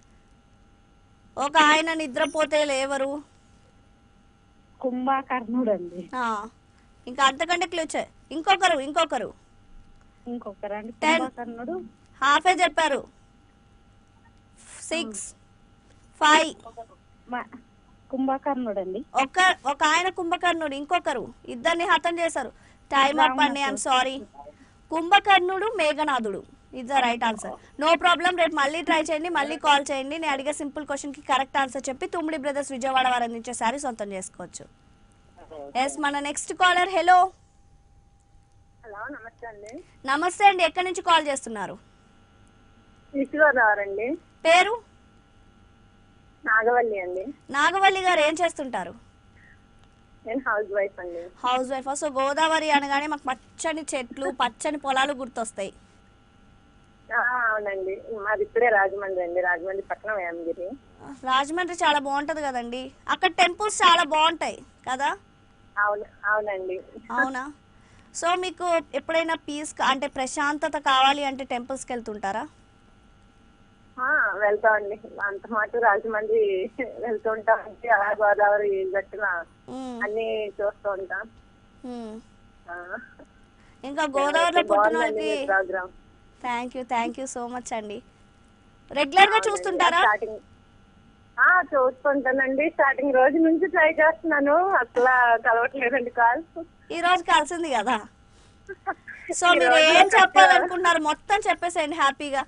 ఒక ఆయన నిద్రపోతే లేవరు కుంభకర్ణుడు అండి ఆ, ఇంకా అంతకంటే క్లూచ్ ఇంకొకరు ఇంకొకరు ఇంకొకరండి Ten. కుంభకర్ణుడు హాఫే చెప్పారు సిక్స్ ఫైవ్ మ- కుంభకర్ణుడు అండి ఒక ఒక ఆయన కుంభకర్ణుడు ఇంకొకరు ఇద్దరిని హతం చేశారు టైం అప్ అండి ఐఎమ్ సారీ కుంభకర్ణుడు మేఘనాథుడు is the right answer no problem రేపు మళ్ళీ ట్రై చేయండి మళ్ళీ కాల్ చేయండి నేను అడిగే సింపుల్ క్వశ్చన్ కి కరెక్ట్ ఆన్సర్ చెప్పి తుమ్మిడి బ్రదర్స్ విజయవాడ వారు అందించే సారీ సొంతం చేసుకోవచ్చు ఎస్ మన నెక్స్ట్ కాలర్ హలో హలో నమస్తే అండి నమస్తే అండి ఎక్కడి నుంచి కాల్ చేస్తున్నారు ఈశ్వరరావు అండి పేరు నాగవల్లి అండి నాగవల్లి గారు ఏం చేస్తుంటారు నేను హౌస్ వైఫ్ అండి హౌస్ వైఫ్ సో గోదావరి అనగానే మాకు పచ్చని చెట్లు పచ్చని పొలాలు గుర్తొస్తాయి ఆ, అవునండి మాది ఇప్పుడే రాజమండ్రి అండి రాజమండ్రి పక్కన వేమగిరి రాజమండ్రి చాలా బాగుంటది కదండి అక్కడ టెంపుల్స్ చాలా బాగుంటాయి కదా అవును అవునండి అవునా సో మీకు ఎప్పుడైనా పీస్ అంటే ప్రశాంతత కావాలి అంటే టెంపుల్స్కి వెళ్తుంటారా ఆ, వెళ్తామండి అంత మాట రాజమండ్రి వెళ్తూ ఉంటామండి అలా గోదావరి గట్టున మ్మ్. అన్ని చూస్తూ ఉంటాం మ్మ్. ఆ, ఇంకా గోదావరిలో పుట్టిన బాగుందండి వాళ్ళకి మీ programme thank you thank you so much అండి రెగ్యులర్గా చూస్తుంటారా స్టార్టింగ్ ఆ చూస్తుంటానండి స్టార్టింగ్ రోజు నుంచి ట్రై చేస్తున్నాను అసలు కలవట్లేదండి కాల్ ఈ రోజు కలిసింది కదా సో మీరు ఏం చెప్పాలనుకుంటున్నారు మొత్తం చెప్పేసేయండి హ్యాపీగా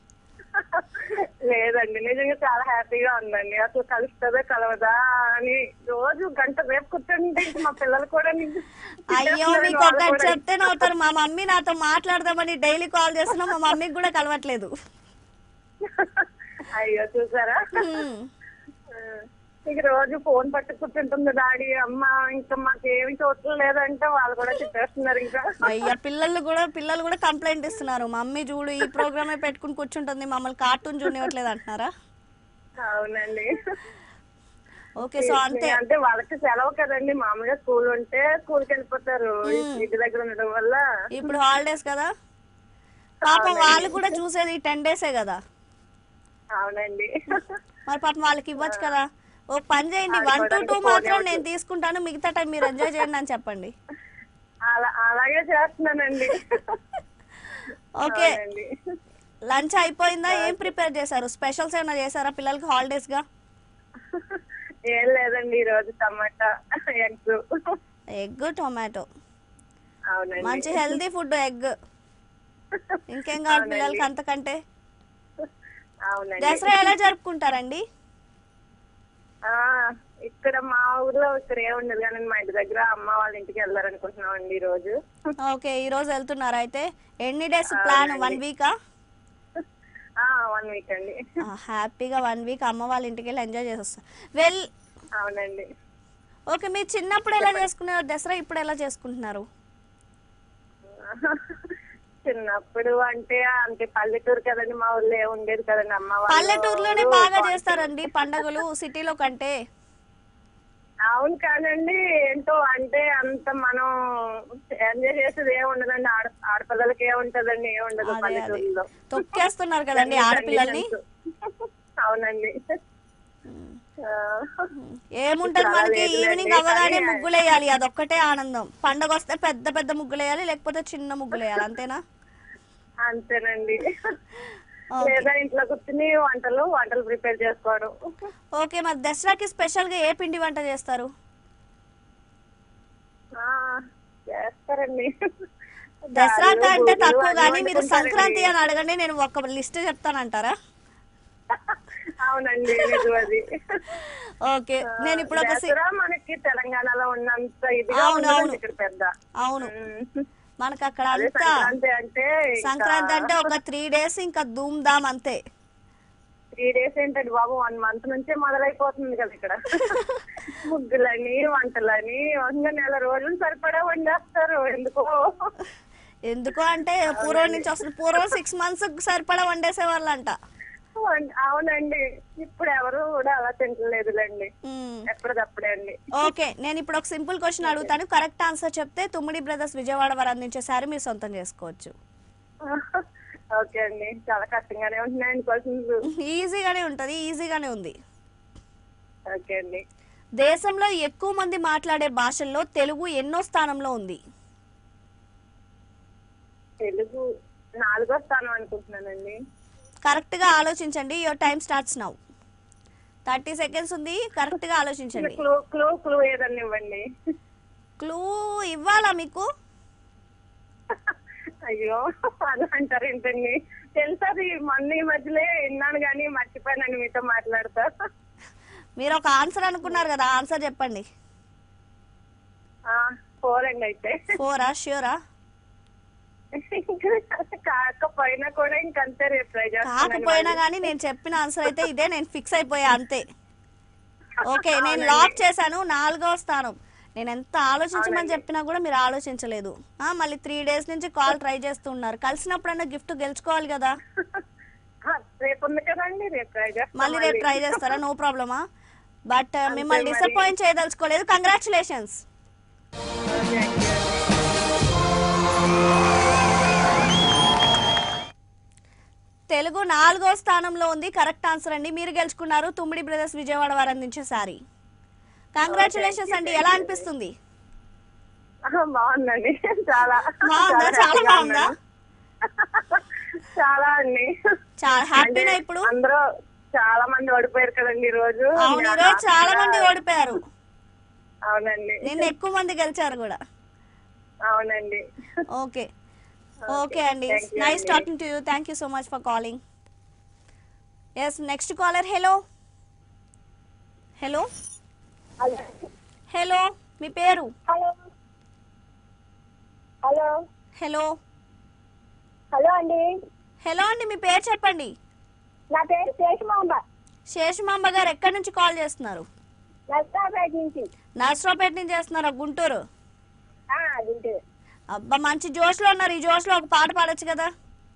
లేదండి నిజంగా చాలా హ్యాపీగా ఉందండి అసలు కలుస్తుందా కలవదా అని రోజు గంట రేపు కూర్చొని ఇంక మా పిల్లలు కూడా నీకు అయ్యో తిట్టేస్తున్నారు మీకు వాళ్ళు ఒకటి కూడా. చెప్తే నవ్వుతారు మా మమ్మీ నాతో మాట్లాడదామని డైలీ కాల్ చేస్తున్నా మా మమ్మీకి కూడా కలవట్లేదు అయ్యో చూసారా హ్మ్. ఇక రోజు ఫోన్ పట్టు కూర్చుంటుంది డాడీ అమ్మ ఇంకా మాకేమి చూడటం లేదంటే వాళ్ళు కూడా చెప్పేస్తున్నారు ఇంకా అయ్యా పిల్లలు కూడా పిల్లలు కూడా కంప్లైంట్ ఇస్తున్నారు మమ్మీ చూడు ఈ ప్రోగ్రామే పెట్టుకుని కూర్చుంటుంది మమ్మల్ని కార్టూన్ చూడనివ్వట్లేదు అంటున్నారా అవునండి ఓకే సో అంతే అంటే వాళ్ళకి సెలవు కదండి మామూలుగా స్కూల్ ఉంటే స్కూల్కి వెళ్ళిపోతారు ఇంటి దగ్గర ఉండడం వల్ల ఇప్పుడు హాలిడేస్ కదా పాపం వాళ్ళు కూడా చూసేది టెన్ డేసే కదా అవునండి మరి పాపం వాళ్ళకి ఇవ్వచ్చు కదా ఓ పని చేయండి వన్ టు టూ మాత్రం నేను తీసుకుంటాను మిగతా టైం మీరు ఎంజాయ్ చేయండి అని చెప్పండి అలా అలాగే చేస్తున్నానండి ఓకే అవునండి. లంచ్ అయిపోయిందా ఏం ప్రిపేర్ చేశారు స్పెషల్స్ ఏమైనా చేశారా పిల్లలకి హాలిడేస్ గా ఏం లేదండి ఈ రోజు టమాటా ఎగ్స్ ఎగ్ టొమాటో అవునండి మంచి హెల్దీ ఫుడ్ ఎగ్ ఇంకేం కావాలి పిల్లలకి అంతకంటే అవునండి దసరా ఎలా జరుపుకుంటారండి ఆ, ఇక్కడ మా ఊర్లో ఇక్కడ ఏముండదు కానీ మా ఇంటి దగ్గర అమ్మ వాళ్ళ ఇంటికి వెళ్ళాలనుకుంటున్నాం అండి ఈ రోజు ఓకే ఈ రోజు వెళ్తున్నారా అయితే ఎన్ని డేస్ ప్లాన్ వన్ వీకా ఆ వన్ వీక్ అండి హ్యాపీగా వన్ వీక్ అమ్మ వాళ్ళ ఇంటికి వెళ్ళి ఎంజాయ్ చేసి వస్తా వెల్ అవునండి ఓకే మీరు చిన్నప్పుడు ఎలా చేసుకున్నారు దసరా ఇప్పుడు ఎలా చేసుకుంటున్నారు చిన్నప్పుడు అంటే అంటే పల్లెటూరు కదండి మా ఊళ్ళో ఏ ఉండేది కదండి అమ్మ వాళ్ళు. పల్లెటూరులోనే బాగా చేస్తారండి పండగలు సిటీలో కంటే అవును కాదండి ఏంటో అంటే అంత మనం ఎంజాయ్ చేసేది ఏం ఉండదండి ఆడ ఆడపిల్లలకి ఏ ఉంటదండి ఏ ఉండదు అదే అదే పల్లెటూరులో తొక్కేస్తున్నారు కదండి ఆడపిల్లల్ని అవునండి ఆ, ఏముంటది చాలా మనకి లేదులేండి, ఈవినింగ్ అవ్వగానే కానీ- ముగ్గులేయాలి అదొక్కటే ఆనందం పండగ వస్తే పెద్ద పెద్ద ముగ్గులేయాలి లేకపోతే చిన్న ముగ్గులేయాలి అంతేనా అంతేనండి ఓకే. లేదా ఇంట్లో కూర్చుని వంటలు వంటలు ప్రిపేర్ చేసుకోవడం ఓకే మరి దసరాకి స్పెషల్ గా ఏ పిండి వంట చేస్తారు ఆ, చేస్తారండి దసరాకి గారెలు, అంటే బూరెలు తక్కువ అన్నీ కానీ మీరు వండుకుంటారండి. సంక్రాంతి అని అడగండి నేను ఒక లిస్ట్ చెప్తానంటారా అవునండి నిజం అది ఓకే నేను ఇప్పుడు ఒక సి- దసరా మనకి తెలంగాణలో ఉన్నంత ఇది అవును, అవును. ఇక్కడ పెద్ద అవును ఉమ్. మనకు అక్కడ అదే అంతా సంక్రాంతి అంటే సంక్రాంతి అంటే ఒక త్రీ డేస్ ఇంకా ధూమ్ ధామ్ అంతే త్రీ డేస్ ఏంటండి బాబు వన్ మంత్ నుంచే మొదలైపోతుంది కదా ఇక్కడ ముగ్గులని వంటలని ఇంకా నెల రోజులు సరిపడా వండేస్తారు ఎందుకో ఎందుకు అంటే పూర్వం నుంచి వస్తుంది పూర్వం సిక్స్ మంత్స్ సరిపడా వండేసే వాళ్ళంట వం- అవునండి ఇప్పుడు ఎవరు కూడా అలా తింటలేదులేండి మ్మ్. ఎప్పటికప్పుడే అండి ఓకే నేను ఇప్పుడు ఒక సింపుల్ క్వశ్చన్ అడుగుతాను కరెక్ట్ ఆన్సర్ చెప్తే తుమ్మిడి బ్రదర్స్ విజయవాడ వారు అందించే సారీ మీరు సొంతం చేసుకోవచ్చు ఓకే అండి చాలా కష్టంగానే ఉంటున్నాయండి క్వశ్చన్స్ ఈజీగానే ఉంటుంది ఈజీగానే ఉంది ఓకే అండి దేశంలో ఎక్కువ మంది మాట్లాడే భాషల్లో తెలుగు ఎన్నో స్థానంలో ఉంది తెలుగు నాలుగో స్థానం అనుకుంటున్నానండి కరెక్ట్ గా ఆలోచించండి your time starts now thirty seconds ఉంది కరెక్ట్ గా ఆలోచించండి క్లూ క్లూ క్లూ ఏదన్నా ఇవ్వండి క్లూ ఇవ్వాలా మీకు అయ్యో అలా అంటారు ఏంటండి తెలుసది మొన్న ఈ మధ్యలో విన్నాను కానీ మర్చిపోయానండి మీతో మాట్లాడతా మీరు ఒక ఆన్సర్ అనుకున్నారు కదా ఆన్సర్ చెప్పండి ఫోర్ అండి అయితే ఫోరా ష్యూరా కాకపోయినా కూడా ఇంకంతే రేపు ట్రై కాకపోయినా కానీ నేను చెప్పిన ఆన్సర్ అయితే ఇదే నేను ఫిక్స్ అయిపోయా అంతే ఓకే నేను లాక్ చేశాను నాలుగో స్థానం నేను ఎంత ఆలోచించమని చెప్పినా కూడా మీరు ఆలోచించలేదు ఆ, మళ్ళీ త్రీ డేస్ నుంచి కాల్ ట్రై చేస్తున్నారు కలిసినప్పుడన్నా గిఫ్ట్ గెలుచుకోవాలి కదా రేపు ఉంది కదండి రేపు ట్రై చేస్తాం మళ్ళీ రేపు ట్రై చేస్తారా నో ప్రాబ్లమా బట్ మిమ్మల్ని మరి. డిసప్పాయింట్ చేయదలుచుకోలేదు కంగ్రాచులేషన్స్ Thank you. తెలుగు నాలుగో స్థానంలో ఉంది కరెక్ట్ ఆన్సర్ అండి మీరు గెలుచుకున్నారు తుమ్మిడి బ్రదర్స్ విజయవాడ వారు అందించే సారీ కంగ్రాచులేషన్స్ అండి ఎలా అనిపిస్తుంది ఆహా, బాగుందండి చాలా బాగుందా చాలా హ్యాపీగా బాగుందా ఉన్నాను. చాలా అండి చాలా హ్యాపీనా అంటే ఇప్పుడు అందరూ చాలా మంది ఓడిపోయారు కదండి ఈ రోజు అవును ఈరోజు చాలా మంది ఓడిపోయారు అవునండి నిన్న ఎక్కువ మంది గెలిచారు కూడా అవునండి ఓకే ఓకే అండి thank you నైస్ అండి. Talking to you thank you so much for calling yes next caller hello hello hello hello మీ పేరు హలో హలో హలో హలో అండి హలో అండి మీ పేరు చెప్పండి నా పేరు శేషమాంబ శేషమాంబ గారు ఎక్కడి నుంచి కాల్ చేస్తున్నారు నర్సాపేట నుంచి నర్సరావుపేట నుంచి చేస్తున్నారా గుంటూరు గుంటూరు అబ్బా మంచి జోష్లో ఉన్నారు ఈ జోష్లో ఒక పాట పాడొచ్చు కదా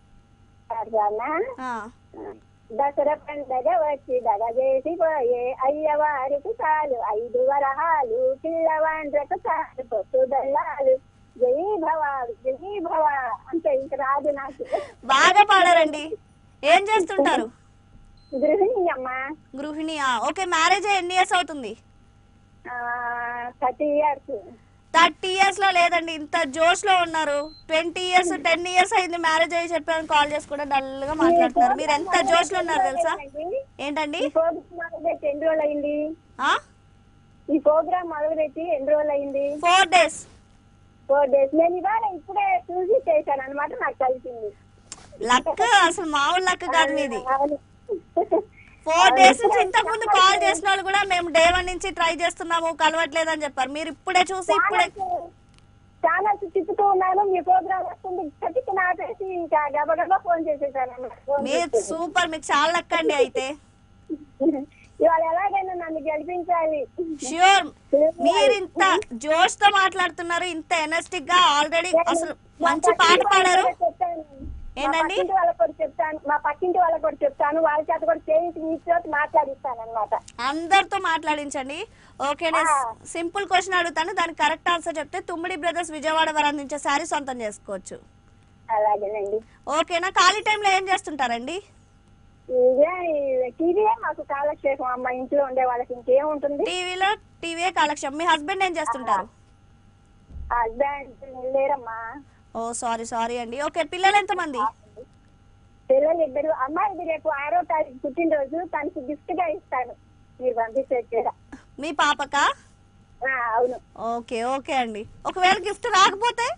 ఆ, దసరా పండగ వచ్చి దగ చేసిపోయే అయ్యవారికి చాలు ఐదు వరహాలు పిల్లవాండ్రకు చాలు పొత్తు దళ్ళాలు జై భవ జై భవ అంటే ఇంక రాదు నాకు బాగా పాడారండి ఏం చేస్తుంటారు గృహిణి అమ్మ గృహిణి ఆ, ఓకే మ్యారేజ్ ఎన్ని ఇయర్స్ అవుతుంది థర్టీ ఇయర్స్ థర్టీ ఇయర్స్ లో లేదండి ఇంత జోష్ లో ఉన్నారు ట్వంటీ ఇయర్స్ టెన్ ఇయర్స్ అయింది మ్యారేజ్ అయ్యి చెప్పాను కాల్ చేసి కూడా డల్ గా మాట్లాడుతున్నారు మీరు ఎంత జోష్ లో ఉన్నారు తెలుసా ఏంటండి ఈ ప్రోగ్రామ్ మొదలుపెట్టి ఎన్ని రోజులు అయింది ఆ ఈ ప్రోగ్రామ్ మొదలుపెట్టి ఎన్ని రోజులు అయింది ఫోర్ డేస్ ఫోర్ డేస్ నేను ఇవాళ ఇప్పుడే చూసి చేశాను అనమాట నాకు కలిసింది లక్ అసలు మామూలు లక్ కాదు మీది అవును. ఫోర్ డేస్ నుంచి ఇంతకు ముందు కాల్ చేసిన వాళ్ళు కూడా మేము డే వన్ నుంచి ట్రై చేస్తున్నాము కలవట్లేదు అని చెప్పారు మీరు ఇప్పుడే చూసి ఇప్పుడే చాలా తిప్పుతూ ఉన్నాను మీ ప్రోగ్రామ్ వస్తుంది చటికి నాటేసి ఇంకా గబగబా ఫోన్ చేసేసాను అన్నమాట. ఫోన్ మీరు చేసేసి. సూపర్ మీకు చాలా లక్ అండి అయితే ఇవాళ ఎలాగైనా నన్ను గెలిపించాలి ష్యూర్ మీరు ఇంత జోష్ తో మాట్లాడుతున్నారు ఇంత ఎనర్జెటిక్ గా ఆల్రెడీ అసలు మంచి పాట పాడారు ఏంటండి? ఏంటండి వాళ్ళకి కూడా చెప్తాను మా పక్కింటి వాళ్ళకి కూడా చెప్తాను వాళ్ళ చేత కూడా చేయించి మీతో మాట్లాడిస్తాను అనమాట అందరితో మాట్లాడించండి ఓకే నేను ఆ. సింపుల్ క్వశ్చన్ అడుగుతాను దానికి కరెక్ట్ ఆన్సర్ చెప్తే తుమ్మిడి బ్రదర్స్ విజయవాడ వారు అందించే శారీ సొంతం చేసుకోవచ్చు అలాగేనండి ఓకేనా ఖాళీ టైంలో ఏం చేస్తుంటారండి ఇదే టీవీయే మాకు కాలక్షేపం అమ్మ ఇంట్లో ఉండే వాళ్ళకి ఇంకేముంటుంది టీవీలో టీవీ కాలక్షేపం మీ హస్బెండ్ ఏం చేస్తుంటారు హస్బెండ్ లేరమ్మా ఓ సారీ సారీ అండి ఓకే పిల్లలు ఎంతమంది పిల్లలు ఇద్దరు అమ్మాయిది రేపు ఆరో తారీఖు పుట్టినరోజు తనకి గిఫ్ట్ గా ఇస్తాను మీరు పంపిస్తే కూడా. మీ పాపకా ఆ అవును ఓకే ఓకే అండి ఒకవేళ గిఫ్ట్ రాకపోతే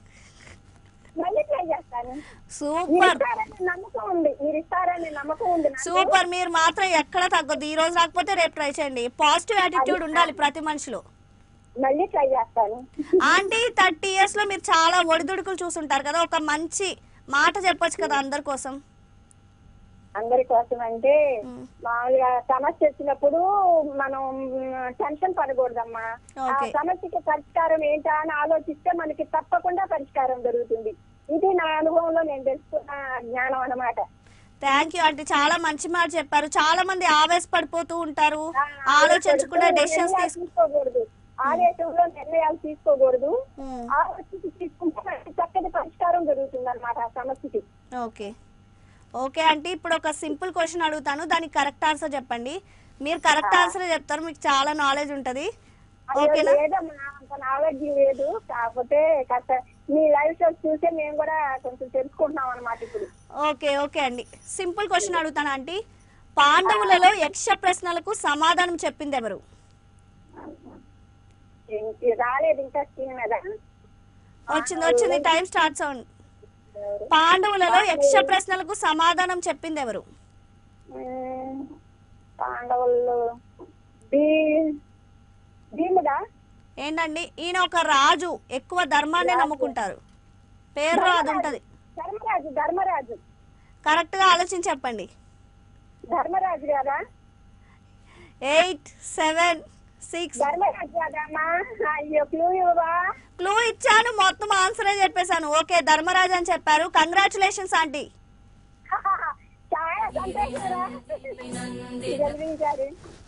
మళ్ళీ ట్రై చేస్తాను మీరు సూపర్ ఇస్తారనే నమ్మకం ఉంది మీరు ఇస్తారనే నమ్మకం ఉంది నాకు. సూపర్ మీరు మాత్రం ఎక్కడ తగ్గొద్దు ఈ రోజు రాకపోతే రేపు ట్రై చేయండి పాజిటివ్ యాటిట్యూడ్ ఉండాలి ప్రతి మనిషిలో మళ్ళీ ట్రై చేస్తాను ఆంటీ థర్టీ ఇయర్స్ లో మీరు చాలా ఒడిదుడుకులు చూసుంటారు కదా ఒక మంచి మాట చెప్పొచ్చు కదా అందరి కోసం అందరి కోసం అంటే మ్. మామూలుగా సమస్య వచ్చినప్పుడు మనం టెన్షన్ పడకూడదమ్మా ఆ ఓకే. సమస్యకి పరిష్కారం ఏంటా అని ఆలోచిస్తే మనకి తప్పకుండా పరిష్కారం దొరుకుతుంది ఇది నా అనుభవంలో నేను తెలుసుకున్న జ్ఞానం అన్నమాట థ్యాంక్ యూ ఆంటీ చాలా మంచి మాట చెప్పారు చాలా మంది ఆవేశపడిపోతూ ఉంటారు ఆ, ఆలోచించకుండా ఆవేశంలో డెసిషన్స్ నిర్ణయాలు తీసుకు తీసుకోకూడదు ఆవేశంలో నిర్ణయాలు తీసుకోకూడదు మ్. ఆలోచించి తీసుకుంటే మనకి చక్కటి పరిష్కారం దొరుకుతుంది అనమాట ఆ సమస్యకి ఓకే ఓకే ఆంటీ ఇప్పుడు ఒక సింపుల్ క్వశ్చన్ అడుగుతాను దానికి కరెక్ట్ ఆన్సర్ చెప్పండి మీరు కరెక్ట్ ఆన్సర్ చెప్తారు మీకు చాలా నాలెడ్జ్ ఉంటది అయ్యో, ఓకేనా లేదమ్మా అంత నాలెడ్జ్ లేదు కాకపోతే కాస్త మీ లైవ్ షోస్ చూసే మేము కూడా కొంచెం తెలుసుకుంటున్నాం అనమాట ఇప్పుడు ఓకే ఓకే అండి సింపుల్ క్వశ్చన్ అడుగుతాను ఆంటీ పాండవులలో యక్ష ప్రశ్నలకు సమాధానం చెప్పింది ఎవరు ఇంక రాలేదు ఇంకా స్క్రీన్ మీద వచ్చింది వచ్చింది టైం స్టార్ట్స్ అవును పాండవులలో యక్ష ప్రశ్నలకు సమాధానం చెప్పింది ఎవరు ఉమ్, పాండవులు భీ- భీముడా ఏంటండి ఈయన ఒక రాజు ఎక్కువ ధర్మాన్ని నమ్ముకుంటారు పేరు అది ఉంటది ధర్మరాజు ధర్మరాజు కరెక్ట్ గా ఆలోచించి చెప్పండి ధర్మరాజు కదా ఎయిట్ సెవెన్ సిక్స్ ధర్మరాజు కదమ్మా అయ్యో క్లూ ఇవ్వవా క్లూ ఇచ్చాను మొత్తం ఆన్సరే చెప్పేశాను ఓకే ధర్మరాజు అని చెప్పారు కంగ్రాచులేషన్స్ ఆంటీ చాలా సంతోషరా గెలిపించారు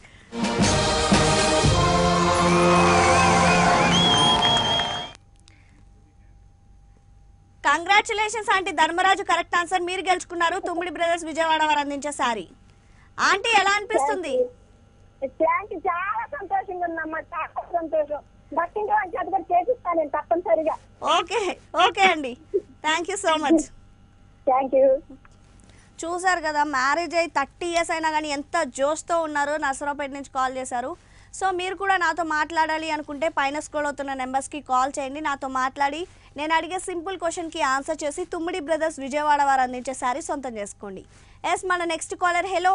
congratulations aunty Dharmaraju correct answer మీరు గెలుచుకున్నారు తుమ్మిడి బ్రదర్స్ విజయవాడ వారు అందించే సారీ ఆంటీ ఎలా అనిపిస్తుంది థ్యాంక్ చాలా సంతోషంగా ఉందమ్మా చాలా సంతోషం భక్తింటి వాళ్ళ చేత కూడా చేపిస్తాను నేను తప్పనిసరిగా ఓకే ఓకే అండి thank you so much thank you చూసారు కదా మ్యారేజ్ అయ్యి థర్టీ ఇయర్స్ అయినా కానీ ఎంత జోష్తో ఉన్నారో నసరావుపేట నుంచి కాల్ చేశారు సో మీరు కూడా నాతో మాట్లాడాలి అనుకుంటే పైన స్క్రోల్ అవుతున్న నెంబర్స్కి కాల్ చేయండి నాతో మాట్లాడి నేను అడిగే సింపుల్ క్వశ్చన్కి ఆన్సర్ చేసి తుమ్మిడి బ్రదర్స్ విజయవాడ వారు అందించే శారీ సొంతం చేసుకోండి ఎస్ మన next caller hello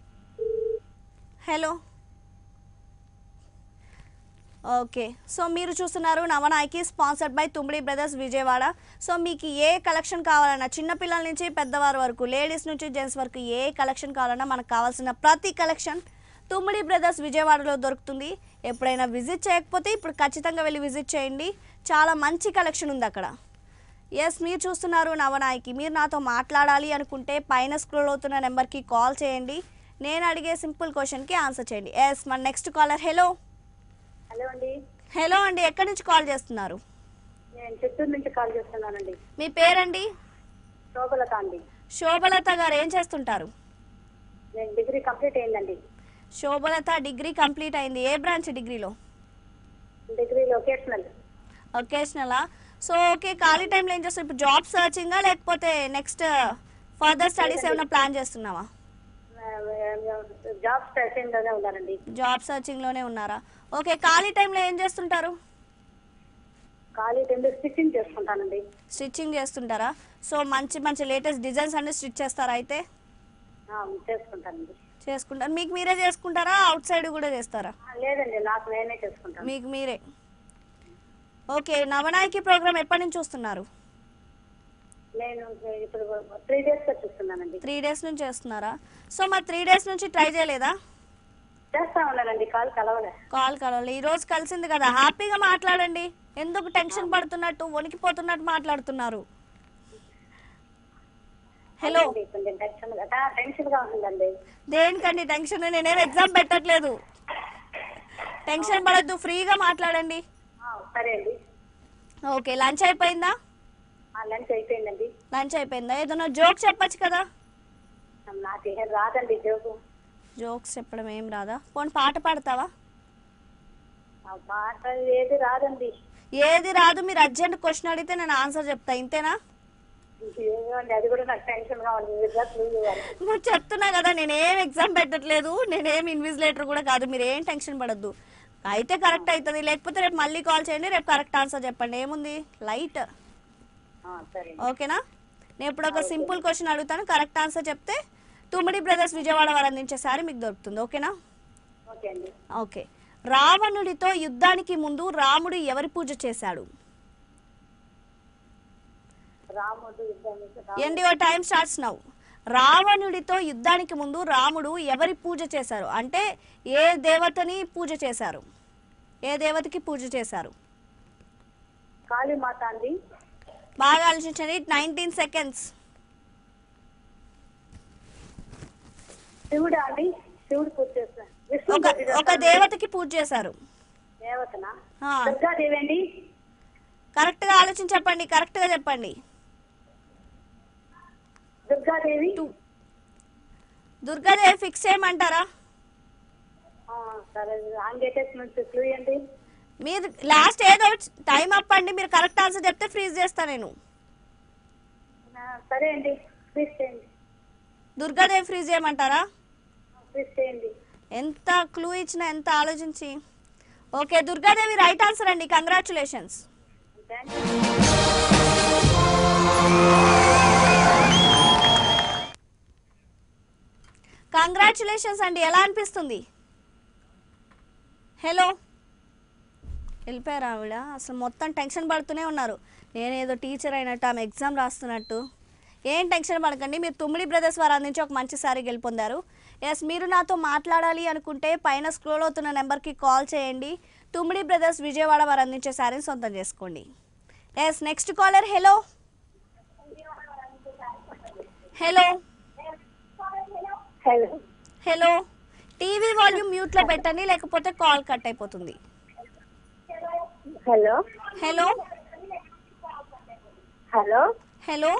hello okay so మీరు చూస్తున్నారు Navanayaki sponsored by తుమ్మిడి brothers Vijayawada so మీకు ఏ కలెక్షన్ కావాలన్నా చిన్నపిల్లల నుంచి పెద్దవారి వరకు లేడీస్ నుంచి జెంట్స్ వరకు ఏ కలెక్షన్ కావాలన్నా మనకు కావాల్సిన ప్రతి కలెక్షన్ తుమ్మిడి బ్రదర్స్ విజయవాడలో దొరుకుతుంది ఎప్పుడైనా విజిట్ చేయకపోతే ఇప్పుడు ఖచ్చితంగా వెళ్ళి విజిట్ చేయండి చాలా మంచి కలెక్షన్ ఉంది అక్కడ ఎస్ మీరు చూస్తున్నారు నవనాయకి మీరు నాతో మాట్లాడాలి అనుకుంటే పైన స్క్రోల్ అవుతున్న నెంబర్కి కాల్ చేయండి నేను అడిగే సింపుల్ క్వశ్చన్కి ఆన్సర్ చేయండి ఎస్ మన నెక్స్ట్ కాలర్ హలో హలో అండి హలో అండి ఎక్కడి నుంచి కాల్ చేస్తున్నారు నేను చిత్తూరు నుంచి కాల్ చేస్తున్నానండి మీ పేరండి శోభలత అండి శోభలత గారు ఏం చేస్తుంటారు నేను డిగ్రీ కంప్లీట్ అయిందండి శోభలత డిగ్రీ కంప్లీట్ అయింది ఏ బ్రాంచ్ డిగ్రీలో డిగ్రీ లొకేషనల్ ఒకేషనలా సో ఓకే ఖాళీ టైంలో ఏం చేస్తావు ఇప్పుడు జాబ్ సర్చింగా లేకపోతే నెక్స్ట్ ఫర్దర్ స్టడీస్ ఏమైనా ప్లాన్ చేస్తున్నావా జాబ్ స్టేషన్ లోనే ఉన్నానండి జాబ్ సర్చింగ్లోనే ఉన్నారా ఓకే ఖాళీ టైంలో ఏం చేస్తుంటారు ఖాళీ టైంలో స్టిచ్చింగ్ చేసుకుంటానండి స్టిచ్చింగ్ చేస్తుంటారా సో మంచి మంచి లేటెస్ట్ డిజైన్స్ అన్ని స్టిచ్ చేస్తారా అయితే ఆ, చేసుకుంటానండి చేసుకుంటారు మీకు మీరే చేసుకుంటారా అవుట్ సైడ్ కూడా చేస్తారా ఆ, లేదండి నాకు నేనే చేసుకుంటాను మీకు మీరే ఓకే నవనాయకి ప్రోగ్రామ్ ఎప్పటి నుంచి చూస్తున్నారు నేను ఇప్పుడు త్రీ డేస్ గా చూస్తున్నానండి త్రీ డేస్ నుంచి చేస్తున్నారా సో మరి త్రీ డేస్ నుంచి ట్రై చేయలేదా చేస్తా ఉన్నానండి కాల్ కలవలే కాల్ కలవాలి ఈ రోజు కలిసింది కదా హ్యాపీగా మాట్లాడండి ఎందుకు టెన్షన్ పడుతున్నట్టు వణికిపోతున్నట్టు మాట్లాడుతున్నారు హలో అవునండి, కొంచెం టెన్షన్ గా టెన్షన్ గా ఉందండి దేనికండి టెన్షన్ నేనేం ఎగ్జామ్ పెట్టట్లేదు టెన్షన్ పడద్దు ఫ్రీగా మాట్లాడండి ఆ, సరే అండి ఓకే లంచ్ అయిపోయిందా ఆ లంచ్ అయిపోయిందండి లంచ్ అయిపోయిందా ఏదైనా జోక్ చెప్పొచ్చు కదా నాకేం రాదండి జోకు జోక్స్ చెప్పడం ఏం రాదా పోనీ పాట పాడతావా ఆ పాట ఏది రాదండి ఏది రాదు మీరు అర్జెంట్ క్వశ్చన్ అడిగితే నేను ఆన్సర్ చెప్తా ఇంతేనా ఏమో అండి అది కూడా నాకు టెన్షన్ గా ఉంది మీరు క్లూ ఇవ్వాలి నువ్వు చెప్తున్నా కదా నేనేం ఎగ్జామ్ పెట్టట్లేదు నేనేం ఇన్విజిలేటర్ కూడా కాదు మీరు ఏం టెన్షన్ పడద్దు అయితే కరెక్ట్ అవుతుంది లేకపోతే రేపు మళ్ళీ కాల్ చేయండి రేపు కరెక్ట్ ఆన్సర్ చెప్పండి ఏముంది లైట్ ఆ, సరే ఓకేనా నేను ఇప్పుడు ఒక సింపుల్ క్వశ్చన్ అడుగుతాను కరెక్ట్ ఆన్సర్ చెప్తే తుమ్మిడి బ్రదర్స్ విజయవాడ వారు అందించే సారీ మీకు దొరుకుతుంది ఓకేనా ఓకే అండి ఓకే రావణుడితో యుద్ధానికి ముందు రాముడు ఎవరి పూజ చేశాడు రాముడు యుద్ధానికి రా- and your time starts now రావణుడితో యుద్ధానికి ముందు రాముడు ఎవరి పూజ చేశారు అంటే ఏ దేవతని పూజ చేశారు ఏ దేవతకి పూజ చేశారు కాళీమాత అండి బాగా ఆలోచించండి నైన్టీన్ సెకండ్స్ శివుడా అండి శివుడు పూజ చేస్తాను విష్ణు ఒక పూజ ఒక చేస్తాను. దేవతకి పూజ చేశారు దేవతనా ఆ, దుర్గాదేవి అండి కరెక్ట్గా ఆలోచించి చెప్పండి కరెక్ట్గా చెప్పండి దుర్గాదేవి టూ దుర్గాదేవి ఫిక్స్ చేయమంటారా ఆ, సరే ఆంగేటెస్ నుంచి క్లూ అండి మీరు లాస్ట్ ఏదో టైం అప్ అండి మీరు కరెక్ట్ ఆన్సర్ చెప్తే ఫ్రీజ్ చేస్తా నేను ఆ, సరే అండి ప్లీజ్ చేయండి దుర్గాదేవి ఫ్రీజ్ చేయమంటారా ప్లీజ్ చేయండి ఎంత క్లూ ఇచ్చినా ఎంత ఆలోచించి ఓకే దుర్గాదేవి రైట్ ఆన్సర్ అండి కంగ్రాచులేషన్స్ థ్యాంక్ యూ కంగ్రాచులేషన్స్ అండి ఎలా అనిపిస్తుంది హలో వెళ్ళిపోయారు ఆవిడ అసలు మొత్తం టెన్షన్ పడుతూనే ఉన్నారు నేనేదో టీచర్ అయినట్టు ఆమె ఎగ్జామ్ రాస్తున్నట్టు ఏం టెన్షన్ పడకండి మీరు తుమ్మిడి బ్రదర్స్ వారు అందించి ఒక మంచి సారీ గెలుపొందారు ఎస్ మీరు నాతో మాట్లాడాలి అనుకుంటే పైన స్క్రోల్ అవుతున్న నెంబర్కి కాల్ చేయండి తుమ్మిడి బ్రదర్స్ విజయవాడ వారు అందించే సారీని సొంతం చేసుకోండి yes next caller hello hello hello hello TV volume మ్యూట్లో పెట్టండి లేకపోతే కాల్ కట్ అయిపోతుంది hello hello hello hello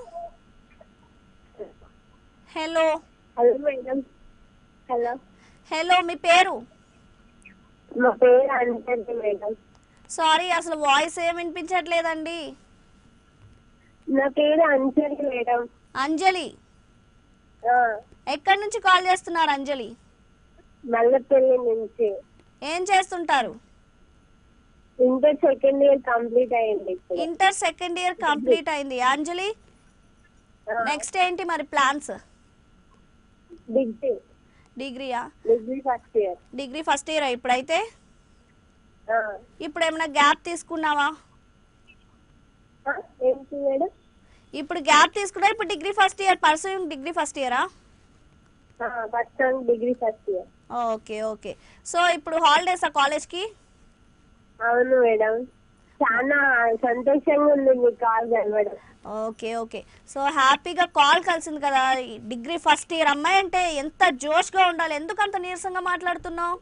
hello hello madam hello hello మీ పేరు మా పేరు అంటండి మేడం సారీ అసలు వాయిస్ ఏం వినిపించట్లేదండి నా పేరు అంజలి మేడం అంజలి ఆ, ఎక్కడి నుంచి కాల్ చేస్తున్నారు అంజలి మల్లపల్లి నుంచి ఏం చేస్తుంటారు ఇంటర్ సెకండ్ ఇయర్ కంప్లీట్ అయ్యింది ఇప్పుడు ఇంటర్ సెకండ్ ఇయర్ కంప్లీట్ అయింది అంజలి ఆ, నెక్స్ట్ ఏంటి మరి ప్లాన్స్ డిగ్రీ డిగ్రీయా degree first year degree first year ఇప్పుడైతే ఆ, ఇప్పుడు ఏమైనా గ్యాప్ తీసుకున్నావా ఆ, ఏంటి మేడం ఇప్పుడు గ్యాప్ తీసుకున్నా ఇప్పుడు degree first year pursuing degree first ఇయరా first degree first year okay okay so ఇప్పుడు హాలిడేస్ ఆ కాలేజ్కి అవును మేడం చాలా సంతోషంగా ఉంది మీ కాల్ కలవడం ఓకే ఓకే సో హ్యాపీగా కాల్ కలిసింది కదా ఈ డిగ్రీ ఫస్ట్ ఇయర్ అమ్మాయి అంటే ఎంత జోష్గా ఉండాలి ఎందుకు అంత నీరసంగా మాట్లాడుతున్నావు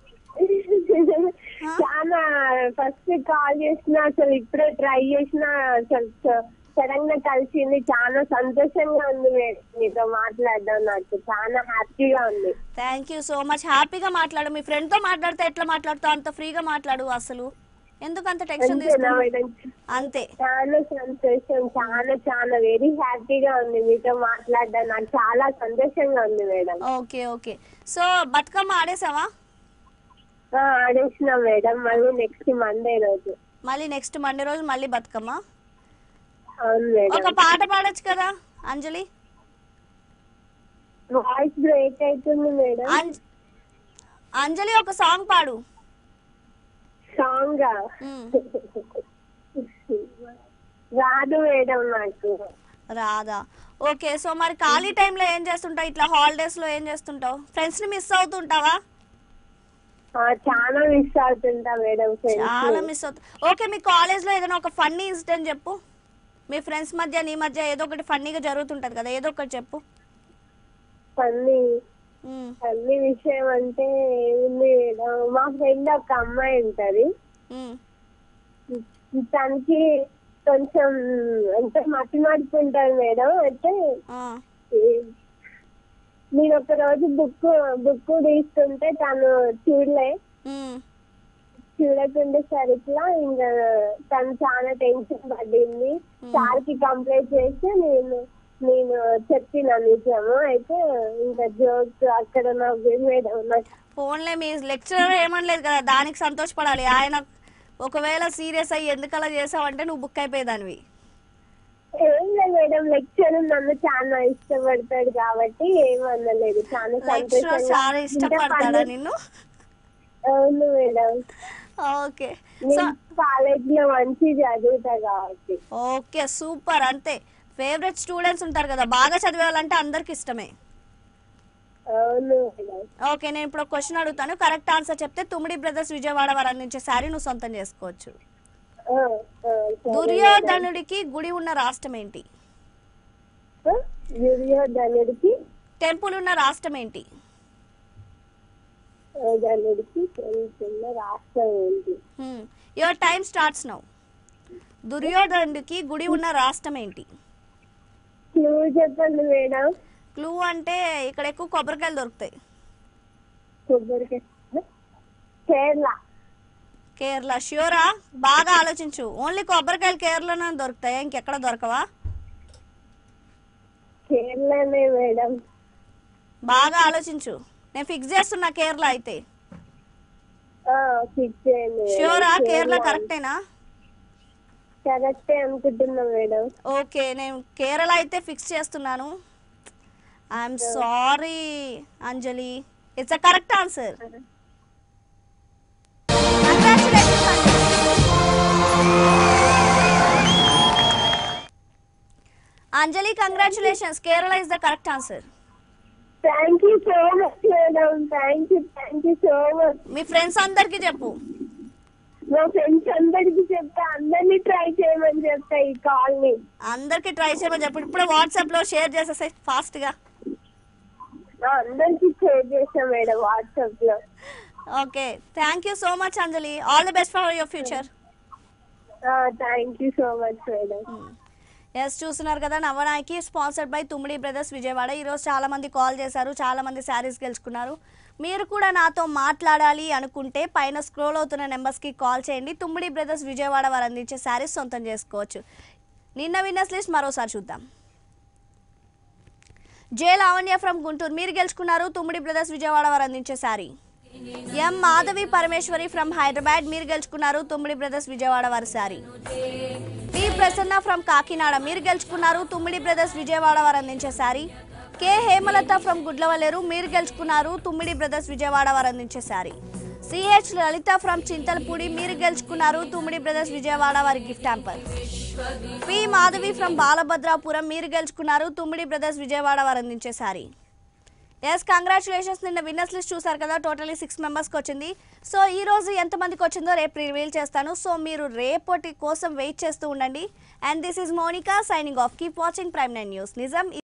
చాలా ఫస్ట్ కాల్ చేసిన అసలు ఇప్పుడే ట్రై చేసిన అసలు సడన్ గా కలిసింది చాలా సంతోషంగా ఉంది మేడం మీతో మాట్లాడడం నాకు చాలా హ్యాపీగా ఉంది థ్యాంక్ యూ సో మచ్ హ్యాపీగా మాట్లాడు మీ ఫ్రెండ్తో మాట్లాడితే ఎట్లా మాట్లాడుతావు అంత ఫ్రీగా మాట్లాడు అసలు ఎందుకు అంత టెన్షన్ అంతేనా తీసుకున్నావు మేడం అంతే చాలా సంతోషం చాలా చాలా వెరీ హ్యాపీగా ఉంది మీతో మాట్లాడడం నాకు చాలా సంతోషంగా ఉంది madam okay okay so Bathukamma ఆడేసావా ఆ, ఆడేసినాం మేడం మళ్ళీ నెక్స్ట్ మండే రోజు మళ్ళీ నెక్స్ట్ మండే రోజు మళ్ళీ బతుకమ్మ అవును ఒక మేడం పాట పాడొచ్చు కదా అంజలి వాయిస్ బ్రేక్ అవుతుంది మేడం అంజ్ అంజలి ఒక సాంగ్ పాడు సాంగ్ మ్మ్. రాదు మేడం నాకు రాదా ఓకే సో మరి ఖాళీ టైంలో ఏం చేస్తుంటావు ఇట్లా హాలిడేస్లో ఏం చేస్తుంటావు ఫ్రెండ్స్ని మిస్ అవుతుంటావా ఆ, చాలా మిస్ అవుతుంటా మేడం చాలా ఫ్రెండ్స్ మిస్ అవుతుంది ఓకే మీ కాలేజ్లో ఏదైనా ఒక ఫన్నీ ఇన్సిడెంట్ చెప్పు మీ ఫ్రెండ్స్ మధ్య నీ మధ్య ఏదో ఒకటి ఫన్నీగా జరుగుతుంటుంది కదా ఏదో ఒకటి చెప్పు అన్ని మ్మ్. అన్ని విషయం అంటే ఏముంది మేడం మా ఫ్రెండ్ ఒక అమ్మాయి ఉంటది మ్మ్. తనకి కొంచెం అంటే మట్టి మడుపుంటది మేడం అయితే ఆ. ఈ- నేను ఒక రోజు బుక్ బుక్ తీస్తుంటే తను చూడలే మ్మ్. చూడకుండేసరికిలా ఇంకా తను చాలా టెన్షన్ పడింది సార్కి కంప్లైంట్ చేస్తే నేను నేను చెప్పిన నిజము అయితే ఇంకా జోక్ అక్కడ నాకు మేడం నాకు ఫోన్లే మీ లెక్చరర్ ఏమనలేదు కదా దానికి సంతోషపడాలి ఆయన ఒకవేళ సీరియస్ అయ్యి ఎందుకలా చేసావంటే నువ్వు బుక్ అయిపోయేదానివి ఏం లేదు మేడం లెక్చర్ నన్ను చాలా ఇష్టపడతాడు కాబట్టి ఏమనలేదు చాలా లెక్చరర్ సంతోషంగా చాలా ఇష్టపడతాడా ఇంకా నిన్ను అవును మేడం ఓకే సో నేను కాలేజ్ లో మంచి చదువుతా కాబట్టి ఓకే సూపర్ అంతే ఫేవరెట్ స్టూడెంట్స్ ఉంటారు కదా బాగా చదివేవాళ్ళంటే అందరికి ఇష్టమే అవును మేడం ఓకే నేను ఇప్పుడు ఒక క్వశ్చన్ అడుగుతాను కరెక్ట్ ఆన్సర్ చెప్తే తుమ్మిడి బ్రదర్స్ విజయవాడ వారు అందించే శారీ నువ్వు సొంతం చేసుకోవచ్చు ఆ, ఆ, సరే దుర్యోధనుడికి గుడి ఉన్న రాష్ట్రం ఏంటి మేడం. ఆ, దుర్యోధనుడికి టెంపుల్ ఉన్న రాష్ట్రం ఏంటి దుర్యోధనుడికి తెలుసున్న రాష్ట్రం ఏంటి యువర్ టైం స్టార్ట్స్ నౌ దుర్యోధనుడికి గుడి ఉన్న రాష్ట్రం ఏంటి క్లూ చెప్పండి మేడం క్లూ అంటే ఇక్కడ ఎక్కువ కొబ్బరికాయలు దొరుకుతాయి కొబ్బరికాయ కేరళ కేరళ ష్యూరా బాగా ఆలోచించు ఓన్లీ కొబ్బరికాయలు కేరళలోనే దొరుకుతాయి ఇంకెక్కడ దొరకవా కేరళనే మేడం బాగా ఆలోచించు నేను ఫిక్స్ చేస్తున్నా కేరళ అయితే ఫిక్స్ చేయండి మేడం. ష్యూరా కేరళ కేరళ కరెక్టేనా కరెక్టే అనుకుంటున్నా మేడం ఓకే నేను కేరళ అయితే ఫిక్స్ చేస్తున్నాను I'm sorry Anjali it's a correct answer Anjali congratulations Kerala is the correct answer thank you so much madam thank you thank you so much మీ ఫ్రెండ్స్ అందరికి చెప్పు మా ఫ్రెండ్స్ అందరికి చెప్తా అందరినీ ట్రై చేయమని చెప్తా ఈ కాల్ ని అందరికి ట్రై చేయమని చెప్పు ఇప్పుడు వాట్సాప్ లో షేర్ చేసేసాయి ఫాస్ట్ గా ఆ, అందరికి షేర్ చేసా మేడం వాట్సాప్ లో okay thank you so much Anjali all the best for your future thank you so much madam yes చూస్తున్నారు కదా Navanayaki sponsored by తుమ్మిడి brothers Vijayawada ఈరోజు చాలా మంది కాల్ చేశారు చాలా మంది శారీస్ గెలుచుకున్నారు మీరు కూడా నాతో మాట్లాడాలి అనుకుంటే పైన స్క్రోల్ అవుతున్న నెంబర్స్కి కాల్ చేయండి తుమ్మిడి బ్రదర్స్ విజయవాడ వారు అందించే శారీస్ సొంతం చేసుకోవచ్చు నిన్న విన్నర్స్ లిస్ట్ మరోసారి చూద్దాం జే లావణ్య ఫ్రమ్ గుంటూరు మీరు గెలుచుకున్నారు తుమ్మిడి బ్రదర్స్ విజయవాడ వారు అందించే శారీ ఎం మాధవి పరమేశ్వరి ఫ్రమ్ హైదరాబాద్ మీరు గెలుచుకున్నారు తుమ్మిడి బ్రదర్స్ విజయవాడ వారి శారీ పి ప్రసన్న ఫ్రమ్ కాకినాడ మీరు గెలుచుకున్నారు తుమ్మిడి బ్రదర్స్ విజయవాడ వారు అందించే శారీ కె హేమలత ఫ్రమ్ గుడ్లవల్లేరు మీరు గెలుచుకున్నారు తుమ్మిడి బ్రదర్స్ విజయవాడ వారు అందించే శారీ సిహెచ్ లలిత ఫ్రమ్ చింతలపూడి మీరు గెలుచుకున్నారు తుమ్మిడి బ్రదర్స్ విజయవాడ వారి gift hamper P Madhavi from Balabhadrapuram మీరు గెలుచుకున్నారు తుమ్మిడి బ్రదర్స్ విజయవాడ వారు అందించే శారీ ఎస్ కంగ్రాచులేషన్స్ నిన్న విన్నర్స్ లిస్ట్ చూసారు కదా టోటలీ సిక్స్ మెంబర్స్కి వచ్చింది సో ఈ రోజు ఎంతమందికి వచ్చిందో రేపు రివీల్ చేస్తాను సో మీరు రేపటి కోసం వెయిట్ చేస్తూ ఉండండి and this is Monika signing off keep watching Prime Nine News నిజం